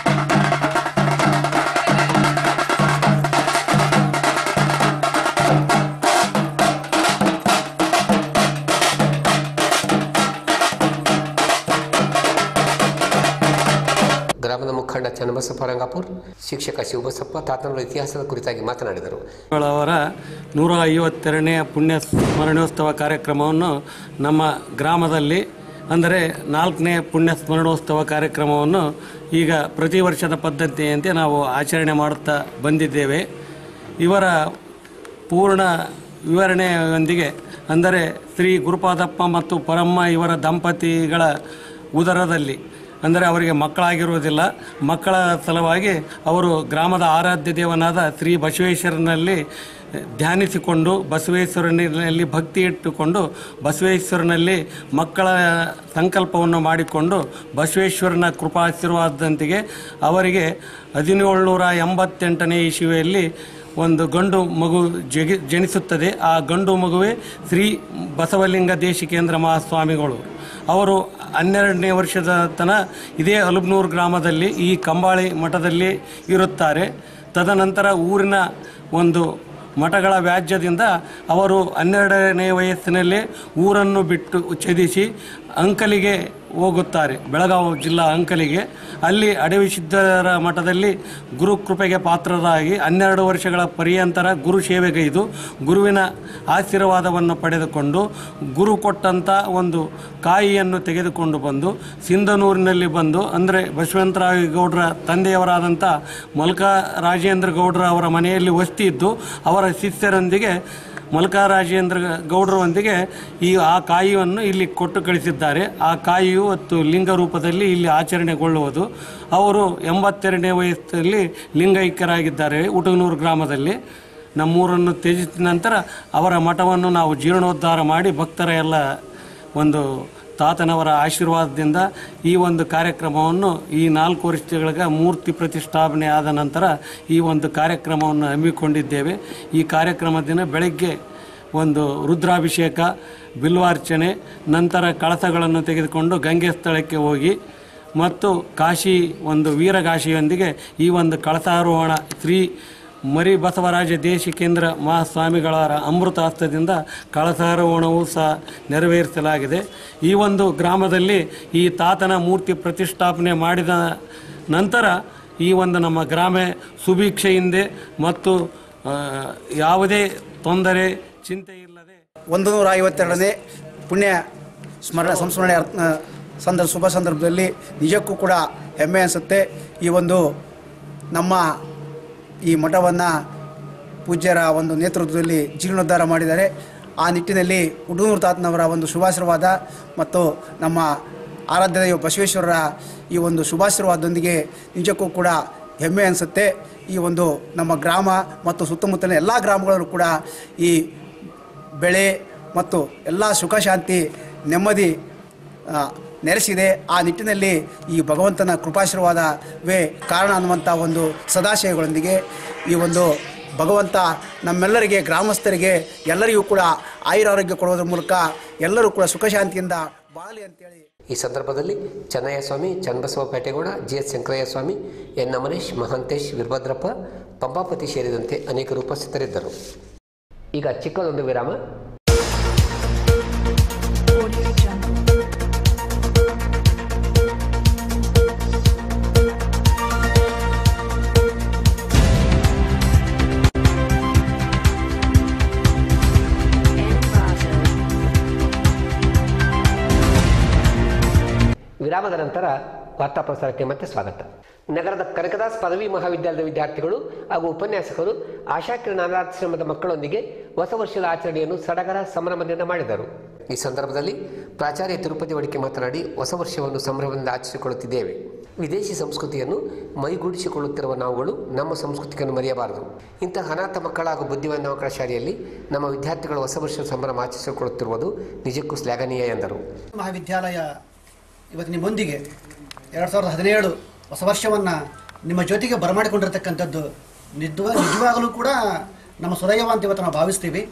ಗ್ರಾಮದ ಮುಖಂಡ ಚನ್ನಬಸಪ್ಪ ರಂಗಾಪುರ್ ಶಿಕ್ಷಕ ಶಿವಬಸಪ್ಪ ತಾತನವರ ಇತಿಹಾಸದ ಕುರಿತಾಗಿ ಮಾತನಾಡಿದರು ಅವರ ನೂರ ಐವತ್ತೆರಡನೆಯ ಪುಣ್ಯ ಸ್ಮರಣೋತ್ಸವ ಕಾರ್ಯಕ್ರಮವನ್ನು ನಮ್ಮ ಗ್ರಾಮದಲ್ಲಿ ಅಂದರೆ ನಾಲ್ಕನೇ ಪುಣ್ಯ ಸ್ಮರಣೋತ್ಸವ ಕಾರ್ಯಕ್ರಮವನ್ನು ಈಗ ಪ್ರತಿ ವರ್ಷದ ಪದ್ಧತಿಯಂತೆ ನಾವು ಆಚರಣೆ ಮಾಡುತ್ತಾ ಬಂದಿದ್ದೇವೆ ಇವರ ಪೂರ್ಣ ವಿವರಣೆಯೊಂದಿಗೆ ಅಂದರೆ ಶ್ರೀ ಗುರುಪಾದಪ್ಪ ಮತ್ತು ಪರಮ್ಮ ಇವರ ದಂಪತಿಗಳ ಉದರದಲ್ಲಿ ಅಂದರೆ ಅವರಿಗೆ ಮಕ್ಕಳಾಗಿರುವುದಿಲ್ಲ ಮಕ್ಕಳ ಸಲುವಾಗಿ ಅವರು ಗ್ರಾಮದ ಆರಾಧ್ಯ ದೇವನಾದ ಶ್ರೀ ಬಸವೇಶ್ವರನಲ್ಲಿ ಧ್ಯಾನಿಸಿಕೊಂಡು ಬಸವೇಶ್ವರನಲ್ಲಿ ಭಕ್ತಿ ಇಟ್ಟುಕೊಂಡು ಬಸವೇಶ್ವರನಲ್ಲಿ ಮಕ್ಕಳ ಸಂಕಲ್ಪವನ್ನು ಮಾಡಿಕೊಂಡು ಬಸವೇಶ್ವರನ ಕೃಪಾಶೀರ್ವಾದದಂತೆಗೆ ಅವರಿಗೆ ಹದಿನೇಳುನೂರ ಎಂಬತ್ತೆಂಟನೇ ಇಸುವೆಯಲ್ಲಿ ಒಂದು ಗಂಡು ಮಗು ಜಗಿ ಜನಿಸುತ್ತದೆ ಆ ಗಂಡು ಮಗುವೇ ಶ್ರೀ ಬಸವಲಿಂಗ ದೇಶಿಕೇಂದ್ರ ಮಹಾಸ್ವಾಮಿಗಳು ಅವರು ಹನ್ನೆರಡನೇ ವರ್ಷದ ತನ ಇದೇ ಅಲುಬ್ನೂರು ಗ್ರಾಮದಲ್ಲಿ ಈ ಕಂಬಾಳಿ ಮಠದಲ್ಲಿ ಇರುತ್ತಾರೆ ತದನಂತರ ಊರಿನ ಒಂದು ಮಠಗಳ ವ್ಯಾಜ್ಯದಿಂದ ಅವರು ಹನ್ನೆರಡನೇ ವಯಸ್ಸಿನಲ್ಲಿ ಊರನ್ನು ಬಿಟ್ಟು ಛೇದಿಸಿ ಅಂಕಲಿಗೆ ಹೋಗುತ್ತಾರೆ ಬೆಳಗಾವಿ ಜಿಲ್ಲಾ ಅಂಕಲಿಗೆ ಅಲ್ಲಿ ಅಡವಿ ಸಿದ್ಧರ ಮಠದಲ್ಲಿ ಗುರು ಕೃಪೆಗೆ ಪಾತ್ರರಾಗಿ ಹನ್ನೆರಡು ವರ್ಷಗಳ ಪರ್ಯಂತರ ಗುರು ಸೇವೆಗೈದು ಗುರುವಿನ ಆಶೀರ್ವಾದವನ್ನು ಪಡೆದುಕೊಂಡು ಗುರು ಕೊಟ್ಟಂಥ ಒಂದು ಕಾಯಿಯನ್ನು ತೆಗೆದುಕೊಂಡು ಬಂದು ಸಿಂಧನೂರಿನಲ್ಲಿ ಬಂದು ಅಂದರೆ ಬಸವಂತರಾಯ ಗೌಡ್ರ ತಂದೆಯವರಾದಂಥ ಮಲ್ಕ ರಾಜೇಂದ್ರ ಗೌಡ್ರ ಅವರ ಮನೆಯಲ್ಲಿ ವಸ್ತಿ ಇದ್ದು ಅವರ ಶಿಷ್ಯರೊಂದಿಗೆ ಮಲ್ಕ ರಾಜೇಂದ್ರ ಗೌಡರೊಂದಿಗೆ ಈ ಆ ಕಾಯಿಯನ್ನು ಇಲ್ಲಿ ಕೊಟ್ಟು ಕಳಿಸಿದ್ದಾರೆ ಆ ಕಾಯಿಯು ಮತ್ತು ಲಿಂಗ ರೂಪದಲ್ಲಿ ಇಲ್ಲಿ ಆಚರಣೆಗೊಳ್ಳುವುದು ಅವರು ಎಂಬತ್ತೆರಡನೇ ವಯಸ್ಸಲ್ಲಿ ಲಿಂಗೈಕ್ಯರಾಗಿದ್ದಾರೆ ಉಟಗನೂರು ಗ್ರಾಮದಲ್ಲಿ ನಮ್ಮೂರನ್ನು ತ್ಯಜಿಸಿದ ನಂತರ ಅವರ ಮಠವನ್ನು ನಾವು ಜೀರ್ಣೋದ್ಧಾರ ಮಾಡಿ ಭಕ್ತರ ಎಲ್ಲ ಒಂದು ತಾತನವರ ಆಶೀರ್ವಾದದಿಂದ ಈ ಒಂದು ಕಾರ್ಯಕ್ರಮವನ್ನು ಈ ನಾಲ್ಕು ವರ್ಷಗಳಿಗೆ ಮೂರ್ತಿ ಪ್ರತಿಷ್ಠಾಪನೆ ಆದ ನಂತರ ಈ ಒಂದು ಕಾರ್ಯಕ್ರಮವನ್ನು ಹಮ್ಮಿಕೊಂಡಿದ್ದೇವೆ ಈ ಕಾರ್ಯಕ್ರಮದ ದಿನ ಬೆಳಗ್ಗೆ ಒಂದು ರುದ್ರಾಭಿಷೇಕ ಬಿಲ್ವಾರ್ಚನೆ ನಂತರ ಕಳಸಗಳನ್ನು ತೆಗೆದುಕೊಂಡು ಗಂಗೆ ಸ್ಥಳಕ್ಕೆ ಹೋಗಿ ಮತ್ತು ಕಾಶಿ ಒಂದು ವೀರಗಾಶಿಯೊಂದಿಗೆ ಈ ಒಂದು ಕಳಸಾರೋಹಣ ಶ್ರೀ ಮರಿ ಬಸವರಾಜ ದೇಶಿಕೇಂದ್ರ ಮಹಾಸ್ವಾಮಿಗಳ ಅಮೃತ ಹಸ್ತದಿಂದ ಕಳಸಾರೋಹಣವೂ ಸಹ ನೆರವೇರಿಸಲಾಗಿದೆ ಈ ಒಂದು ಗ್ರಾಮದಲ್ಲಿ ಈ ತಾತನ ಮೂರ್ತಿ ಪ್ರತಿಷ್ಠಾಪನೆ ಮಾಡಿದ ನಂತರ ಈ ಒಂದು ನಮ್ಮ ಗ್ರಾಮ ಸುಭಿಕ್ಷೆಯಿಂದ ಮತ್ತು ಆ, ಯಾವುದೇ ತೊಂದರೆ ಚಿಂತೆ ಇಲ್ಲದೆ ಒಂದು ನೂರ ಐವತ್ತೆರಡನೇ ಪುಣ್ಯ ಸ್ಮರಣ ಸಂಸ್ಮರಣೆ ಅರ್ಥ ಸಂದರ್ಭ ಶುಭ ಸಂದರ್ಭದಲ್ಲಿ ನಿಜಕ್ಕೂ ಕೂಡ ಹೆಮ್ಮೆ ಅನಿಸುತ್ತೆ ಈ ಒಂದು ನಮ್ಮ ಈ ಮಠವನ್ನು ಪೂಜ್ಯರ ಒಂದು ನೇತೃತ್ವದಲ್ಲಿ ಜೀರ್ಣೋದ್ಧಾರ ಮಾಡಿದ್ದಾರೆ ಆ ನಿಟ್ಟಿನಲ್ಲಿ ಉಡುನೂರು ತಾತನವರ ಒಂದು ಶುಭಾಶೀರ್ವಾದ ಮತ್ತು ನಮ್ಮ ಆರಾಧ್ಯ ದೈವ ಬಸವೇಶ್ವರರ ಈ ಒಂದು ಶುಭಾಶೀರ್ವಾದದೊಂದಿಗೆ ನಿಜಕ್ಕೂ ಕೂಡ ಹೆಮ್ಮೆ ಅನಿಸುತ್ತೆ ಈ ಒಂದು ನಮ್ಮ ಗ್ರಾಮ ಮತ್ತು ಸುತ್ತಮುತ್ತಲಿನ ಎಲ್ಲ ಗ್ರಾಮಗಳಲ್ಲೂ ಕೂಡ ಈ ಬೆಳೆ ಮತ್ತು ಎಲ್ಲ ಸುಖ ಶಾಂತಿ ನೆಮ್ಮದಿ ಆ, ನೆಲೆಸಿದೆ ಆ ನಿಟ್ಟಿನಲ್ಲಿ ಈ ಭಗವಂತನ ಕೃಪಾಶೀರ್ವಾದವೇ ಕಾರಣ ಅನ್ನುವಂಥ ಒಂದು ಸದಾಶಯಗಳೊಂದಿಗೆ ಈ ಒಂದು ಭಗವಂತ ನಮ್ಮೆಲ್ಲರಿಗೆ ಗ್ರಾಮಸ್ಥರಿಗೆ ಎಲ್ಲರಿಗೂ ಕೂಡ ಆಯುರಾರೋಗ್ಯ ಕೊಡೋದ್ರ ಮೂಲಕ ಎಲ್ಲರೂ ಕೂಡ ಸುಖ ಶಾಂತಿಯಿಂದ ಬಾಳಲಿ ಅಂತೇಳಿ ಈ ಸಂದರ್ಭದಲ್ಲಿ Chennaiah Swamy Channabasava Petegowda G S Shankaraiah Swamy N Amaresh Mahantesh Veerabhadrappa Pampapati ಸೇರಿದಂತೆ ಅನೇಕರು ಉಪಸ್ಥಿತರಿದ್ದರು ಈಗ ಚಿಕ್ಕದೊಂದು ವಿರಾಮ ವಿರಾಮದ ನಂತರ ವಾರ್ತಾ ಪ್ರಸಾರಕ್ಕೆ ಮತ್ತೆ ಸ್ವಾಗತ ನಗರದ ಕನಕದಾಸ್ ಪದವಿ ಮಹಾವಿದ್ಯಾಲಯದ ವಿದ್ಯಾರ್ಥಿಗಳು ಹಾಗೂ ಉಪನ್ಯಾಸಕರು ಆಶಾಕಿರಣ ಅನಾಥಾಶ್ರಮದ ಮಕ್ಕಳೊಂದಿಗೆ ಹೊಸ ವರ್ಷದ ಆಚರಣೆಯನ್ನು ಸಡಗರ ಸಂಭ್ರಮದಿಂದ ಮಾಡಿದರು ಈ ಸಂದರ್ಭದಲ್ಲಿ ಪ್ರಾಚಾರ್ಯ ತಿರುಪತಿ ಒಡಿಕೆ ಮಾತನಾಡಿ ಹೊಸ ವರ್ಷವನ್ನು ಸಂಭ್ರಮದಿಂದ ಆಚರಿಸಿಕೊಳ್ಳುತ್ತಿದ್ದೇವೆ ವಿದೇಶಿ ಸಂಸ್ಕೃತಿಯನ್ನು ಮೈಗೂಡಿಸಿಕೊಳ್ಳುತ್ತಿರುವ ನಾವುಗಳು ನಮ್ಮ ಸಂಸ್ಕೃತಿಯನ್ನು ಮರೆಯಬಾರದು ಇಂತಹ ಅನಾಥ ಮಕ್ಕಳ ಹಾಗೂ ಬುದ್ಧಿವಂತ ಮಕ್ಕಳ ಶಾಲೆಯಲ್ಲಿ ನಮ್ಮ ವಿದ್ಯಾರ್ಥಿಗಳು ಹೊಸ ವರ್ಷದ ಸಂಭ್ರಮ ಆಚರಿಸಿಕೊಳ್ಳುತ್ತಿರುವುದು ನಿಜಕ್ಕೂ ಶ್ಲಾಘನೀಯ ಎಂದರು ಮಹಾವಿದ್ಯಾಲಯ ಇವತ್ತು ನಿಮ್ಮೊಂದಿಗೆ ಎರಡು ಸಾವಿರದ ಹದಿನೇಳು ಹೊಸ ವರ್ಷವನ್ನು ನಿಮ್ಮ ಜೊತೆಗೆ ಬರಮಾಡಿಕೊಂಡಿರ್ತಕ್ಕಂಥದ್ದು ನಿದ್ವ ನಿಜವಾಗಲೂ ಕೂಡ ನಮ್ಮ ಸುದೈವ ಅಂತ ಇವತ್ತು ನಾವು ಭಾವಿಸ್ತೀವಿ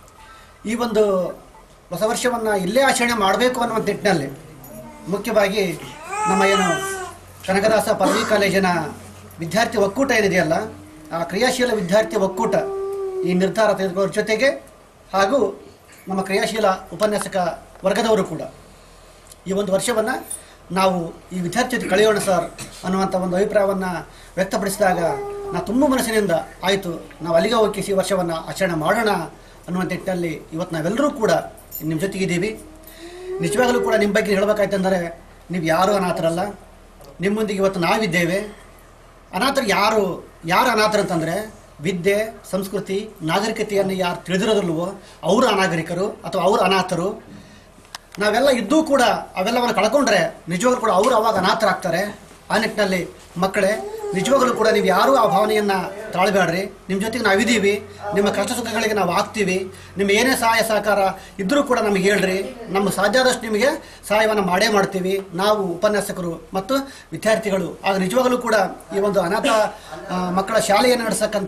ಈ ಒಂದು ಹೊಸ ವರ್ಷವನ್ನು ಇಲ್ಲೇ ಆಚರಣೆ ಮಾಡಬೇಕು ಅನ್ನುವಂಥ ನಿಟ್ಟಿನಲ್ಲಿ ಮುಖ್ಯವಾಗಿ ನಮ್ಮ ಏನು ಕನಕದಾಸ ಪದವಿ ಕಾಲೇಜಿನ ವಿದ್ಯಾರ್ಥಿ ಒಕ್ಕೂಟ ಏನಿದೆಯಲ್ಲ ಆ ಕ್ರಿಯಾಶೀಲ ವಿದ್ಯಾರ್ಥಿ ಒಕ್ಕೂಟ ಈ ನಿರ್ಧಾರ ತೆಗೆದುಕೊಳ್ಳೋದ್ರ ಜೊತೆಗೆ ಹಾಗೂ ನಮ್ಮ ಕ್ರಿಯಾಶೀಲ ಉಪನ್ಯಾಸಕ ವರ್ಗದವರು ಕೂಡ ಈ ಒಂದು ವರ್ಷವನ್ನು ನಾವು ಈ ವಿದ್ಯಾರ್ಥಿ ಜೊತೆ ಕಳೆಯೋಣ ಸರ್ ಅನ್ನುವಂಥ ಒಂದು ಅಭಿಪ್ರಾಯವನ್ನು ವ್ಯಕ್ತಪಡಿಸಿದಾಗ ನಾ ತುಂಬ ಮನಸ್ಸಿನಿಂದ ಆಯಿತು ನಾವು ಅಲ್ಲಿಗೆ ಹೋಗಿ ಈ ವರ್ಷವನ್ನು ಆಚರಣೆ ಮಾಡೋಣ ಅನ್ನುವಂಥ ನಿಟ್ಟಿನಲ್ಲಿ ಇವತ್ತು ನಾವೆಲ್ಲರೂ ಕೂಡ ನಿಮ್ಮ ಜೊತೆಗಿದ್ದೀವಿ ನಿಜವಾಗಲೂ ಕೂಡ ನಿಮ್ಮ ಬಗ್ಗೆ ಹೇಳಬೇಕಾಯ್ತಂದರೆ ನೀವು ಯಾರೂ ಅನಾಥರಲ್ಲ ನಿಮ್ಮೊಂದಿಗೆ ಇವತ್ತು ನಾವಿದ್ದೇವೆ ಅನಾಥರು ಯಾರು ಯಾರು ಅನಾಥರು ಅಂತಂದರೆ ವಿದ್ಯೆ ಸಂಸ್ಕೃತಿ ನಾಗರಿಕತೆಯನ್ನು ಯಾರು ತಿಳಿದಿರೋದಿಲ್ವೋ ಅವರು ಅನಾಗರಿಕರು ಅಥವಾ ಅವರು ಅನಾಥರು ನಾವೆಲ್ಲ ಇದ್ದೂ ಕೂಡ ಅವೆಲ್ಲವನ್ನು ಕಳ್ಕೊಂಡ್ರೆ ನಿಜವಾಗ್ಲೂ ಕೂಡ ಅವರು ಅವಾಗ ಅನಾಥರಾಗ್ತಾರೆ ಆ ನಿಟ್ಟಿನಲ್ಲಿ ಮಕ್ಕಳೇ ನಿಜವಾಗ್ಲೂ ಕೂಡ ನೀವು ಯಾರೂ ಆ ಭಾವನೆಯನ್ನು ತಾಳಬೇಡ್ರಿ ನಿಮ್ಮ ಜೊತೆಗೆ ನಾವಿದ್ದೀವಿ ನಿಮ್ಮ ಕಷ್ಟ ಸುಖಗಳಿಗೆ ನಾವು ಆಗ್ತೀವಿ ನಿಮ್ಮ ಏನೇ ಸಹಾಯ ಸಹಕಾರ ಇದ್ದರೂ ಕೂಡ ನಮಗೆ ಹೇಳ್ರಿ ನಮ್ಮ ಸಾಧ್ಯ ಆದಷ್ಟು ನಿಮಗೆ ಸಹಾಯವನ್ನು ಮಾಡೇ ಮಾಡ್ತೀವಿ ನಾವು ಉಪನ್ಯಾಸಕರು ಮತ್ತು ವಿದ್ಯಾರ್ಥಿಗಳು ಆಗ ನಿಜವಾಗಲೂ ಕೂಡ ಈ ಒಂದು ಅನಾಥ ಆ, ಮಕ್ಕಳ ಶಾಲೆಯನ್ನು ನಡೆಸಕ್ಕಂಥ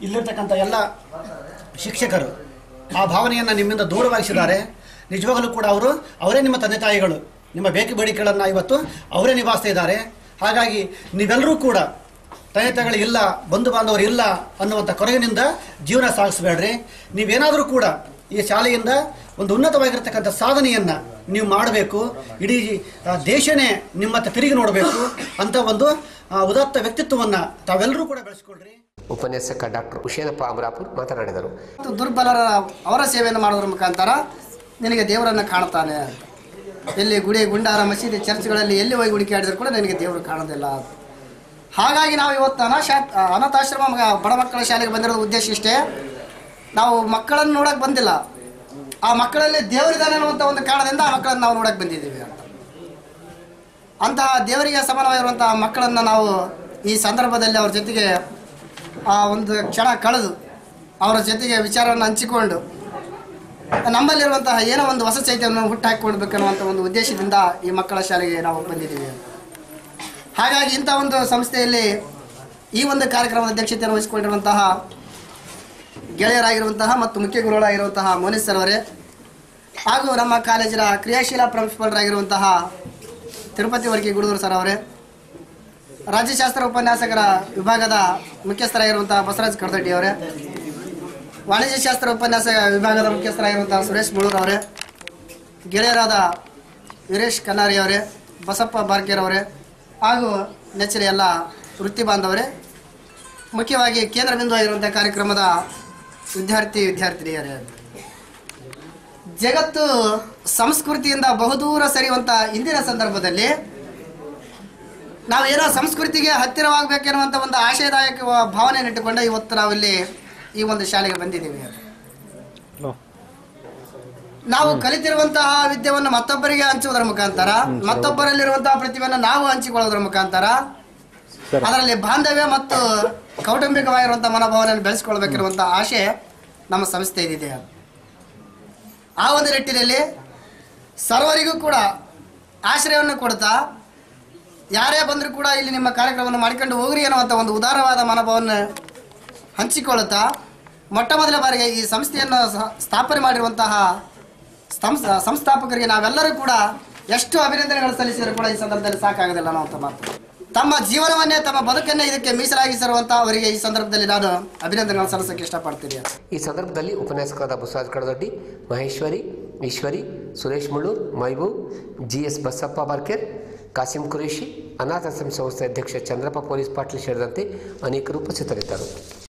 ಇಲ್ಲಿರ್ತಕ್ಕಂಥ ಎಲ್ಲ ಶಿಕ್ಷಕರು ಆ ಭಾವನೆಯನ್ನು ನಿಮ್ಮಿಂದ ದೂರವಾಗಿಸಿದ್ದಾರೆ ನಿಜವಾಗಲೂ ಕೂಡ ಅವರು ಅವರೇ ನಿಮ್ಮ ತಂದೆ ತಾಯಿಗಳು ನಿಮ್ಮ ಬೇಕೆ ಬೇಡಿಕೆಗಳನ್ನು ಇವತ್ತು ಅವರೇ ನಿಭಾಯಿಸ್ತಾ ಇದ್ದಾರೆ ಹಾಗಾಗಿ ನೀವೆಲ್ಲರೂ ಕೂಡ ತಂದೆ ತಾಯಿಗಳು ಇಲ್ಲ ಬಂಧು ಬಾಂಧವರು ಇಲ್ಲ ಅನ್ನುವಂಥ ಕೊರಗಿನಿಂದ ಜೀವನ ಸಾಗಿಸಬೇಡ್ರಿ ನೀವೇನಾದರೂ ಕೂಡ ಈ ಶಾಲೆಯಿಂದ ಒಂದು ಉನ್ನತವಾಗಿರ್ತಕ್ಕಂಥ ಸಾಧನೆಯನ್ನು ನೀವು ಮಾಡಬೇಕು ಇಡೀ ಆ, ದೇಶನೇ ನಿಮ್ಮ ಹತ್ರ ತಿರುಗಿ ನೋಡಬೇಕು ಅಂತ ಒಂದು ಆ, ಉದಾತ್ತ ವ್ಯಕ್ತಿತ್ವವನ್ನು ತಾವೆಲ್ಲರೂ ಕೂಡ ಬೆಳೆಸ್ಕೊಳ್ರಿ ಉಪನ್ಯಾಸಕ ಡಾಕ್ಟರ್ ಹುಷೇನಪ್ಪ ಅಮರಾಪುರ್ ಮಾತನಾಡಿದರು ಮತ್ತು ದುರ್ಬಲರ ಅವರ ಸೇವೆಯನ್ನು ಮಾಡೋದ್ರ ಮುಖಾಂತರ ನಿನಗೆ ದೇವರನ್ನು ಕಾಣ್ತಾನೆ ಅಂತ ಎಲ್ಲಿ ಗುಡಿ ಗುಂಡಾರ ಮಸೀದಿ ಚರ್ಚ್ಗಳಲ್ಲಿ ಎಲ್ಲಿ ಹೋಗಿ ಹುಡುಕಿ ಆಡಿದ್ರು ಕೂಡ ನನಗೆ ದೇವರು ಕಾಣೋದಿಲ್ಲ ಹಾಗಾಗಿ ನಾವು ಇವತ್ತು ಅನಾಶಾ ಅನಾಥಾಶ್ರಮ ಮ- ಬಡ ಮಕ್ಕಳ ಶಾಲೆಗೆ ಬಂದಿರೋದು ಉದ್ದೇಶ ಇಷ್ಟೇ ನಾವು ಮಕ್ಕಳನ್ನು ನೋಡಕ್ಕೆ ಬಂದಿಲ್ಲ ಆ ಮಕ್ಕಳಲ್ಲಿ ದೇವರಿದ್ದಾನೆ ಅನ್ನುವಂಥ ಒಂದು ಕಾರಣದಿಂದ ಆ ಮಕ್ಕಳನ್ನು ನಾವು ನೋಡಕ್ಕೆ ಬಂದಿದ್ದೀವಿ ಅಂತ ಅಂತಹ ದೇವರಿಗೆ ಸಮಾನವಾಗಿರುವಂತಹ ಮಕ್ಕಳನ್ನು ನಾವು ಈ ಸಂದರ್ಭದಲ್ಲಿ ಅವ್ರ ಜೊತೆಗೆ ಆ ಒಂದು ಕ್ಷಣ ಕಳೆದು ಅವರ ಜೊತೆಗೆ ವಿಚಾರವನ್ನು ಹಂಚಿಕೊಂಡು ನಮ್ಮಲ್ಲಿರುವಂತಹ ಏನೋ ಒಂದು ಹೊಸ ಚೈತನ್ಯವನ್ನು ಹುಟ್ಟಾಕಿಕೊಡ್ಬೇಕನ್ನುವಂಥ ಒಂದು ಉದ್ದೇಶದಿಂದ ಈ ಮಕ್ಕಳ ಶಾಲೆಗೆ ನಾವು ಬಂದಿದ್ದೀವಿ ಹಾಗಾಗಿ ಇಂಥ ಒಂದು ಸಂಸ್ಥೆಯಲ್ಲಿ ಈ ಒಂದು ಕಾರ್ಯಕ್ರಮದ ಅಧ್ಯಕ್ಷತೆಯನ್ನು ವಹಿಸಿಕೊಂಡಿರುವಂತಹ ಗೆಳೆಯರಾಗಿರುವಂತಹ ಮತ್ತು ಮುಖ್ಯ ಗುರುಗಳಾಗಿರುವಂತಹ ಮೋನಿಸ್ ಸರ್ ಅವರೇ ಹಾಗೂ ನಮ್ಮ ಕಾಲೇಜಿನ ಕ್ರಿಯಾಶೀಲ ಪ್ರಿನ್ಸಿಪಲ್ರಾಗಿರುವಂತಹ ತಿರುಪತಿ ವರ್ಗಿ ಗುರುದೂರು ಸರ್ ಅವರೇ ರಾಜ್ಯಶಾಸ್ತ್ರ ಉಪನ್ಯಾಸಕರ ವಿಭಾಗದ ಮುಖ್ಯಸ್ಥರಾಗಿರುವಂತಹ ಬಸವರಾಜ್ ಕಡದಡ್ಡಿ ಅವರೇ ವಾಣಿಜ್ಯಶಾಸ್ತ್ರ ಉಪನ್ಯಾಸ ವಿಭಾಗದ ಮುಖ್ಯಸ್ಥರಾಗಿರುವಂತಹ ಸುರೇಶ್ ಮುಳೂರ್ ಅವರೇ ಗೆಳೆಯರಾದ ವೀರೇಶ್ ಕನ್ನಾರಿ ಅವರೇ ಬಸಪ್ಪ ಬಾರ್ಕೇರ್ ಅವರೇ ಹಾಗೂ ನೆಚ್ಚಿನ ಎಲ್ಲ ವೃತ್ತಿ ಬಾಂಧವರೇ ಮುಖ್ಯವಾಗಿ ಕೇಂದ್ರ ಬಿಂದು ಆಗಿರುವಂಥ ಕಾರ್ಯಕ್ರಮದ ವಿದ್ಯಾರ್ಥಿ ವಿದ್ಯಾರ್ಥಿನಿಯರೇ ಜಗತ್ತು ಸಂಸ್ಕೃತಿಯಿಂದ ಬಹುದೂರ ಸರಿಯುವಂಥ ಇಂದಿನ ಸಂದರ್ಭದಲ್ಲಿ ನಾವೇನೋ ಸಂಸ್ಕೃತಿಗೆ ಹತ್ತಿರವಾಗಬೇಕೆನ್ನುವಂಥ ಒಂದು ಆಶಯದಾಯಕ ಭಾವನೆಯನ್ನು ಇಟ್ಟುಕೊಂಡು ಇವತ್ತು ನಾವಿಲ್ಲಿ ಈ ಒಂದು ಶಾಲೆಗೆ ಬಂದಿದ್ದೀವಿ ನಾವು ಕಲಿತಿರುವಂತಹ ವಿದ್ಯೆಯನ್ನು ಮತ್ತೊಬ್ಬರಿಗೆ ಹಂಚುವುದರ ಮುಖಾಂತರ ಮತ್ತೊಬ್ಬರಲ್ಲಿರುವಂತಹ ಪ್ರತಿಭೆಯನ್ನು ನಾವು ಹಂಚಿಕೊಳ್ಳೋದ್ರ ಮುಖಾಂತರ ಅದರಲ್ಲಿ ಬಾಂಧವ್ಯ ಮತ್ತು ಕೌಟುಂಬಿಕವಾಗಿರುವಂತಹ ಮನೋಭಾವನೆಯನ್ನು ಬೆಳೆಸ್ಕೊಳ್ಬೇಕಿರುವಂತಹ ಆಶೆ ನಮ್ಮ ಸಂಸ್ಥೆ ಇದೆ ಆ ಒಂದು ನಿಟ್ಟಿನಲ್ಲಿ ಸರ್ವರಿಗೂ ಕೂಡ ಆಶ್ರಯವನ್ನು ಕೊಡ್ತಾ ಯಾರೇ ಬಂದರೂ ಕೂಡ ಇಲ್ಲಿ ನಿಮ್ಮ ಕಾರ್ಯಕ್ರಮವನ್ನು ಮಾಡಿಕೊಂಡು ಹೋಗ್ರಿ ಅನ್ನುವಂಥ ಒಂದು ಉದಾರವಾದ ಮನೋಭಾವವನ್ನು ಹಂಚಿಕೊಳ್ಳುತ್ತಾ ಮೊಟ್ಟ ಮೊದಲ ಬಾರಿಗೆ ಈ ಸಂಸ್ಥೆಯನ್ನು ಸ- ಸ್ಥಾಪನೆ ಮಾಡಿರುವಂತಹ ಸಂಸ್ ಸಂಸ್ಥಾಪಕರಿಗೆ ನಾವೆಲ್ಲರೂ ಕೂಡ ಎಷ್ಟು ಅಭಿನಂದನೆಗಳು ಸಲ್ಲಿಸಿದರೂ ಕೂಡ ಈ ಸಂದರ್ಭದಲ್ಲಿ ಸಾಕಾಗೋದಿಲ್ಲ ಅನ್ನೋ ಅಂತ ಮಾತು ತಮ್ಮ ಜೀವನವನ್ನೇ ತಮ್ಮ ಬದುಕನ್ನೇ ಇದಕ್ಕೆ ಮೀಸಲಾಗಿಸಿರುವಂತಹ ಅವರಿಗೆ ಈ ಸಂದರ್ಭದಲ್ಲಿ ನಾನು ಅಭಿನಂದನೆಗಳನ್ನು ಸಲ್ಲಿಸಕ್ಕೆ ಇಷ್ಟಪಡ್ತೀನಿ ಈ ಸಂದರ್ಭದಲ್ಲಿ ಉಪನ್ಯಾಸಕರಾದ ಬಸವರಾಜ್ ಕಡದೊಡ್ಡಿ ಮಹೇಶ್ವರಿ ಈಶ್ವರಿ ಸುರೇಶ್ ಮುಳ್ಳೂರ್ ಮೈಬೂಬ್ ಜಿ ಎಸ್ ಬಸಪ್ಪ ಬಾರ್ಕೇರ್ ಕಾಸಿಂ ಕುರೇಶಿ ಅನಾಥಾಶ್ರಮ ಸಂಸ್ಥೆ ಅಧ್ಯಕ್ಷ ಚಂದ್ರಪ್ಪ ಪೊಲೀಸ್ ಪಾಟೀಲ್ ಸೇರಿದಂತೆ ಅನೇಕರು ಉಪಸ್ಥಿತರಿದ್ದರು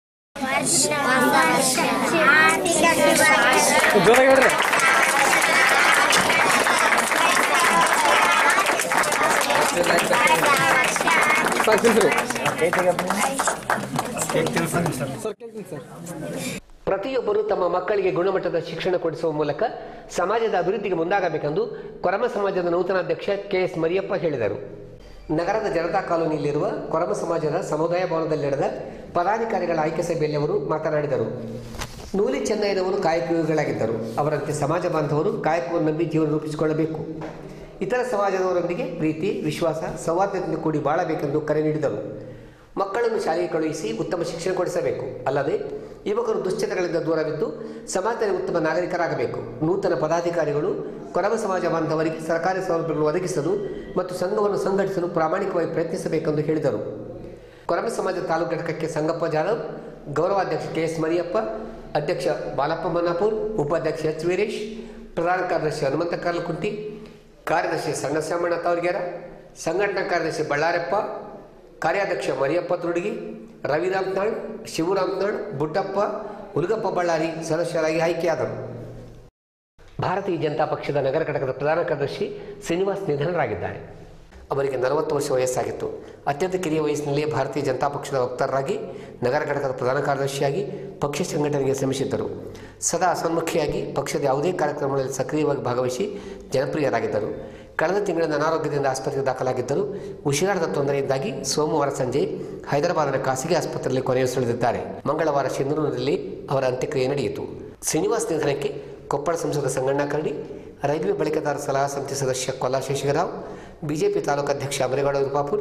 ಪ್ರತಿಯೊಬ್ಬರು ತಮ್ಮ ಮಕ್ಕಳಿಗೆ ಗುಣಮಟ್ಟದ ಶಿಕ್ಷಣ ಕೊಡಿಸುವ ಮೂಲಕ ಸಮಾಜದ ಅಭಿವೃದ್ಧಿಗೆ ಮುಂದಾಗಬೇಕೆಂದು ಕೊರಮ ಸಮಾಜದ ನೂತನ ಅಧ್ಯಕ್ಷ ಕೆ ಎಸ್ ಮರಿಯಪ್ಪ ಹೇಳಿದರು ನಗರದ ಜನತಾ ಕಾಲೋನಿಯಲ್ಲಿರುವ ಕೊರಮ ಸಮಾಜದ ಸಮುದಾಯ ಭವನದಲ್ಲಿ ನಡೆದ ಪದಾಧಿಕಾರಿಗಳ ಆಯ್ಕೆ ಸಭೆಯಲ್ಲಿ ಅವರು ಮಾತನಾಡಿದರು ನೂಲಿ ಚೆನ್ನೈನವರು ಕಾಯಕವಿಗಳಾಗಿದ್ದರು ಅವರಂತೆ ಸಮಾಜ ಬಾಂಧವರು ಕಾಯಕವನ್ನು ನಂಬಿ ಜೀವನ ರೂಪಿಸಿಕೊಳ್ಳಬೇಕು ಇತರ ಸಮಾಜದವರೊಂದಿಗೆ ಪ್ರೀತಿ ವಿಶ್ವಾಸ ಸೌಹಾರ್ದದಿಂದ ಕೂಡಿ ಬಾಳಬೇಕೆಂದು ಕರೆ ನೀಡಿದರು ಮಕ್ಕಳನ್ನು ಶಾಲೆಗೆ ಕಳುಹಿಸಿ ಉತ್ತಮ ಶಿಕ್ಷಣ ಕೊಡಿಸಬೇಕು ಅಲ್ಲದೆ ಯುವಕರು ದುಶ್ಚಟಗಳಿಂದ ದೂರವಿದ್ದು ಸಮಾಜದಲ್ಲಿ ಉತ್ತಮ ನಾಗರಿಕರಾಗಬೇಕು ನೂತನ ಪದಾಧಿಕಾರಿಗಳು ಕೊರಮ ಸಮಾಜ ಬಾಂಧವರಿಗೆ ಸರ್ಕಾರಿ ಸೌಲಭ್ಯಗಳನ್ನು ಒದಗಿಸಲು ಮತ್ತು ಸಂಘವನ್ನು ಸಂಘಟಿಸಲು ಪ್ರಾಮಾಣಿಕವಾಗಿ ಪ್ರಯತ್ನಿಸಬೇಕೆಂದು ಹೇಳಿದರು ಕೊರಮ ಸಮಾಜ ತಾಲೂಕು ಘಟಕಕ್ಕೆ ಸಂಗಪ್ಪ ಜಾಧವ್ ಗೌರವಾಧ್ಯಕ್ಷ ಕೆ ಎಸ್ ಮರಿಯಪ್ಪ ಅಧ್ಯಕ್ಷ ಬಾಲಪ್ಪ ಮನ್ನಾಪುರ್ ಉಪಾಧ್ಯಕ್ಷ ಎಚ್ ವೀರೇಶ್ ಪ್ರಧಾನ ಕಾರ್ಯದರ್ಶಿ ಹನುಮಂತ ಕಾರ್ಲಕುಂಟಿ ಕಾರ್ಯದರ್ಶಿ ಸಣ್ಣಸ್ವಾಮಣ್ಣ ತಾವರ್ಗೆರ ಸಂಘಟನಾ ಕಾರ್ಯದರ್ಶಿ ಬಳ್ಳಾರಪ್ಪ ಕಾರ್ಯಾಧ್ಯಕ್ಷ ಮರಿಯಪ್ಪ ತುರುಡಿಗಿ ರವಿ ರಾಮನಾಳ್ ಶಿವರಾಮನಾಳ್ ಬುಡ್ಡಪ್ಪ ಹುಲಗಪ್ಪ ಬಳ್ಳಾರಿ ಸದಸ್ಯರಾಗಿ ಆಯ್ಕೆಯಾದರು ಭಾರತೀಯ ಜನತಾ ಪಕ್ಷದ ನಗರ ಘಟಕದ ಪ್ರಧಾನ ಕಾರ್ಯದರ್ಶಿ ಶ್ರೀನಿವಾಸ್ ನಿಧನರಾಗಿದ್ದಾರೆ ಅವರಿಗೆ ನಲವತ್ತು ವರ್ಷ ವಯಸ್ಸಾಗಿತ್ತು ಅತ್ಯಂತ ಕಿರಿಯ ವಯಸ್ಸಿನಲ್ಲಿಯೇ ಭಾರತೀಯ ಜನತಾ ಪಕ್ಷದ ವಕ್ತಾರರಾಗಿ ನಗರ ಘಟಕದ ಪ್ರಧಾನ ಕಾರ್ಯದರ್ಶಿಯಾಗಿ ಪಕ್ಷ ಸಂಘಟನೆಗೆ ಶ್ರಮಿಸಿದ್ದರು ಸದಾ ಅಸನ್ಮುಖಿಯಾಗಿ ಪಕ್ಷದ ಯಾವುದೇ ಕಾರ್ಯಕ್ರಮಗಳಲ್ಲಿ ಸಕ್ರಿಯವಾಗಿ ಭಾಗವಹಿಸಿ ಜನಪ್ರಿಯರಾಗಿದ್ದರು ಕಳೆದ ತಿಂಗಳಿನ ಅನಾರೋಗ್ಯದಿಂದ ಆಸ್ಪತ್ರೆಗೆ ದಾಖಲಾಗಿದ್ದರು ಉಸಿರಾಟದ ತೊಂದರೆಯಿಂದಾಗಿ ಸೋಮವಾರ ಸಂಜೆ ಹೈದರಾಬಾದಿನ ಖಾಸಗಿ ಆಸ್ಪತ್ರೆಯಲ್ಲಿ ಕೊನೆಯುಸಿಳಿದಿದ್ದಾರೆ ಮಂಗಳವಾರ ಸಿಂಧನೂರಿನಲ್ಲಿ ಅವರ ಅಂತ್ಯಕ್ರಿಯೆ ನಡೆಯಿತು ಶ್ರೀನಿವಾಸ್ ನಿಧನಕ್ಕೆ ಕೊಪ್ಪಳ ಸಂಸದ ಸಂಗಣ್ಣ ಕರಡಿ ರೈಲ್ವೆ ಬಳಕೆದಾರ ಸಲಹಾ ಸಮಿತಿ ಸದಸ್ಯ ಕೊಲ್ಲಾ ಶೇಷಗರಾವ್ ಬಿಜೆಪಿ ತಾಲೂಕು ಅಧ್ಯಕ್ಷ ಅಮರೇಗೌಡ ರೂಪಾಪುರ್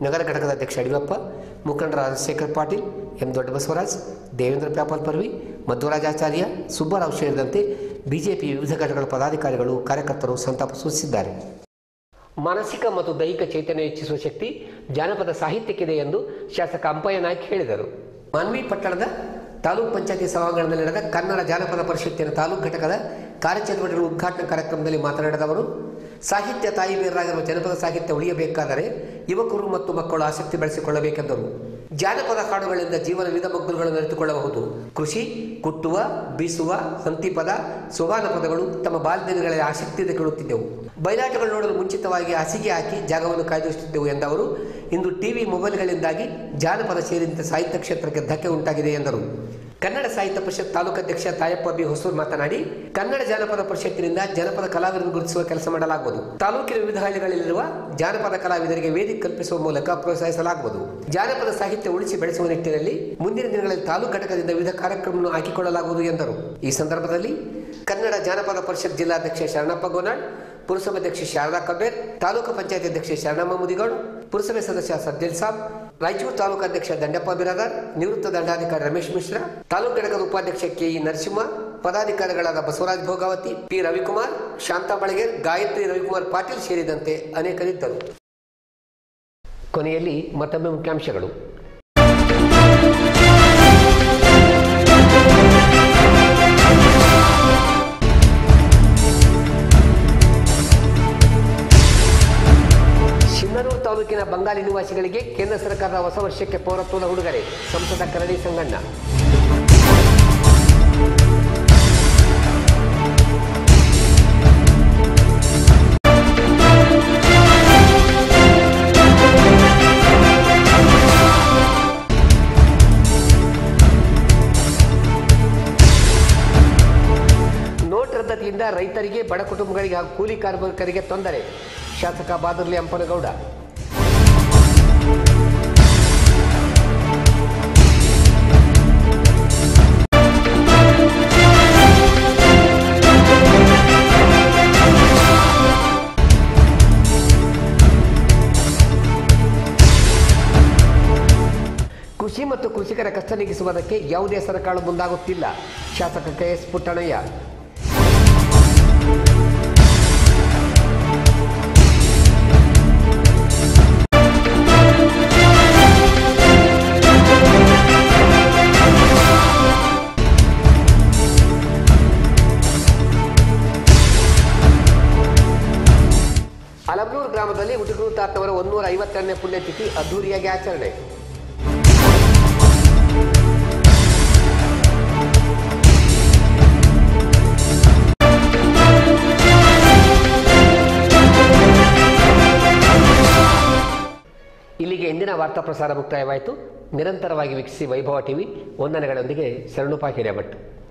ನಗರ ಘಟಕದ ಅಧ್ಯಕ್ಷ ಯಡಿಯೂರಪ್ಪ ಮುಖಂಡರಾದ ರಾಜಶೇಖರ್ ಪಾಟೀಲ್ ಎಂ ದೊಡ್ಡಬಸವರಾಜ್ ದೇವೇಂದ್ರ ಪ್ಯಾಪಲ್ ಪರ್ವಿ ಮಧ್ವರಾಜಾಚಾರ್ಯ ಸುಬ್ಬರಾವ್ ಸೇರಿದಂತೆ ಬಿಜೆಪಿ ವಿವಿಧ ಘಟಕಗಳ ಪದಾಧಿಕಾರಿಗಳು ಕಾರ್ಯಕರ್ತರು ಸಂತಾಪ ಸೂಚಿಸಿದ್ದಾರೆ ಮಾನಸಿಕ ಮತ್ತು ದೈಹಿಕ ಚೈತನ್ಯ ಹೆಚ್ಚಿಸುವ ಶಕ್ತಿ ಜಾನಪದ ಸಾಹಿತ್ಯಕ್ಕಿದೆ ಎಂದು ಶಾಸಕ ಅಂಪಯ್ಯ ನಾಯ್ಕ ಹೇಳಿದರು ಮಾನ್ವಿ ಪಟ್ಟಣದ ತಾಲೂಕು ಪಂಚಾಯತಿ ಸಭಾಂಗಣದಲ್ಲಿ ನಡೆದ ಕನ್ನಡ ಜಾನಪದ ಪರಿಷತ್ತಿನ ತಾಲೂಕು ಘಟಕದ ಕಾರ್ಯಚಟುವಟಿಕೆಗಳ ಉದ್ಘಾಟನಾ ಕಾರ್ಯಕ್ರಮದಲ್ಲಿ ಮಾತನಾಡಿದ ಅವರು ಸಾಹಿತ್ಯ ತಾಯಿ ಬೇರಾಗಿರುವ ಜನಪದ ಸಾಹಿತ್ಯ ಉಳಿಯಬೇಕಾದರೆ ಯುವಕರು ಮತ್ತು ಮಕ್ಕಳು ಆಸಕ್ತಿ ಬೆಳೆಸಿಕೊಳ್ಳಬೇಕೆಂದರು ಜಾನಪದ ಹಾಡುಗಳಿಂದ ಜೀವನ ವಿಧ ಮಗ್ಗುಲುಗಳನ್ನು ಅರಿತುಕೊಳ್ಳಬಹುದು ಕೃಷಿ ಕುಟ್ಟುವ ಬೀಸುವ ಹಂತಿಪದ ಸೊಗಾನ ಪದಗಳು ತಮ್ಮ ಬಾಲ್ಯದಿನಗಳಲ್ಲಿ ಆಸಕ್ತಿಯಿಂದ ಕೇಳುತ್ತಿದ್ದೆವು ಬಯಲಾಟಗಳು ನೋಡಲು ಮುಂಚಿತವಾಗಿ ಹಾಸಿಗೆ ಹಾಕಿ ಜಾಗವನ್ನು ಕಾಯ್ದಿರಿಸುತ್ತಿದ್ದೆವು ಎಂದವರು ಇಂದು ಟಿವಿ ಮೊಬೈಲ್ಗಳಿಂದಾಗಿ ಜಾನಪದ ಸೇರಿದಂತೆ ಸಾಹಿತ್ಯ ಕ್ಷೇತ್ರಕ್ಕೆ ಧಕ್ಕೆ ಉಂಟಾಗಿದೆ ಎಂದರು ಕನ್ನಡ ಸಾಹಿತ್ಯ ಪರಿಷತ್ ತಾಲೂಕಾಧ್ಯಕ್ಷ ತಾಯಪ್ಪ ಬಿ ಹೊಸೂರು ಮಾತನಾಡಿ ಕನ್ನಡ ಜಾನಪದ ಪರಿಷತ್ತಿನಿಂದ ಜನಪದ ಕಲಾವಿದರನ್ನು ಗುರುತಿಸುವ ಕೆಲಸ ಮಾಡಲಾಗುವುದು ತಾಲೂಕಿನ ವಿವಿಧ ಹಳ್ಳಿಗಳಲ್ಲಿರುವ ಜಾನಪದ ಕಲಾವಿದರಿಗೆ ವೇದಿಕೆ ಕಲ್ಪಿಸುವ ಮೂಲಕ ಪ್ರೋತ್ಸಾಹಿಸಲಾಗುವುದು ಜಾನಪದ ಸಾಹಿತ್ಯ ಉಳಿಸಿ ಬೆಳೆಸುವ ನಿಟ್ಟಿನಲ್ಲಿ ಮುಂದಿನ ದಿನಗಳಲ್ಲಿ ತಾಲೂಕು ಘಟಕದಿಂದ ವಿವಿಧ ಕಾರ್ಯಕ್ರಮವನ್ನು ಹಾಕಿಕೊಳ್ಳಲಾಗುವುದು ಎಂದರು ಈ ಸಂದರ್ಭದಲ್ಲಿ ಕನ್ನಡ ಜಾನಪದ ಪರಿಷತ್ ಜಿಲ್ಲಾಧ್ಯಕ್ಷ ಶರಣಪ್ಪ ಗೋನಾಳ್ ಪುರಸಭಾಧ್ಯಕ್ಷೆ ಶಾರದಾ ಕಬೇರ್ ತಾಲೂಕು ಪಂಚಾಯತ್ ಅಧ್ಯಕ್ಷೆ ಶರಣಮ್ಮ ಮುದಿಗೌಡ್ ಪುರಸಭೆ ಸದಸ್ಯ ಸಜ್ಜಲ್ ಸಾಬ್ ರಾಯಚೂರು ತಾಲೂಕು ಅಧ್ಯಕ್ಷ ದಂಡಪ್ಪ ಬಿರಾದಾರ್ ನಿವೃತ್ತ ದಂಡಾಧಿಕಾರಿ ರಮೇಶ್ ಮಿಶ್ರಾ ತಾಲೂಕು ಘಟಕದ ಉಪಾಧ್ಯಕ್ಷ ಕೆಇ ನರಸಿಂಹ ಪದಾಧಿಕಾರಿಗಳಾದ ಬಸವರಾಜ್ ಭೋಗಾವತಿ ಪಿ ರವಿಕುಮಾರ್ ಶಾಂತಾ ಬಳಗೇರ್ ಗಾಯತ್ರಿ ರವಿಕುಮಾರ್ ಪಾಟೀಲ್ ಸೇರಿದಂತೆ ಅನೇಕರಿದ್ದರು ಕೊನೆಯಲ್ಲಿ ಮತ್ತೊಮ್ಮೆ ಮುಖ್ಯಾಂಶಗಳು ಶಿನ್ನೂರು ತಾಲೂಕಿನ ಬಂಗಾಲಿ ನಿವಾಸಿಗಳಿಗೆ ಕೇಂದ್ರ ಸರ್ಕಾರದ ಹೊಸ ವರ್ಷಕ್ಕೆ ಪೌರತ್ವದ ಉಡುಗೊರೆ ಸಂಸದ ಕರಡಿ ಸಂಗಣ್ಣ ನೋಟ್ ರದ್ದತಿಯಿಂದ ರೈತರಿಗೆ ಬಡ ಕುಟುಂಬಗಳಿಗೆ ಹಾಗೂ ಕೂಲಿ ಕಾರ್ಮಿಕರಿಗೆ ತೊಂದರೆ ಶಾಸಕ ಬಾದರ್ಲಿ ಅಂಪನಗೌಡ ಕೃಷಿ ಮತ್ತು ಕೃಷಿಕರ ಕಷ್ಟ ನೀಗಿಸುವುದಕ್ಕೆ ಯಾವುದೇ ಸರ್ಕಾರ ಮುಂದಾಗುತ್ತಿಲ್ಲ ಶಾಸಕ ಕೆಎಸ್ ಪುಟ್ಟಣಯ್ಯ ಅಲಬ್ನೂರು ಗ್ರಾಮದಲ್ಲಿ ಹುಡುಗರು ತಾತವರ ಒಂದೂರ ಐವತ್ತೆರಡನೇ ಪುಣ್ಯತಿಥಿ ಅದ್ದೂರಿಯಾಗಿ ಆಚರಣೆ ಇಲ್ಲಿಗೆ ಇಂದಿನ ವಾರ್ತಾ ಪ್ರಸಾರ ಮುಕ್ತಾಯವಾಯಿತು ನಿರಂತರವಾಗಿ ವೀಕ್ಷಿಸಿ ವೈಭವ ಟಿವಿ ವಂದನೆಗಳೊಂದಿಗೆ ಶರಣುಪಾ ಹಿರೇಮಠ್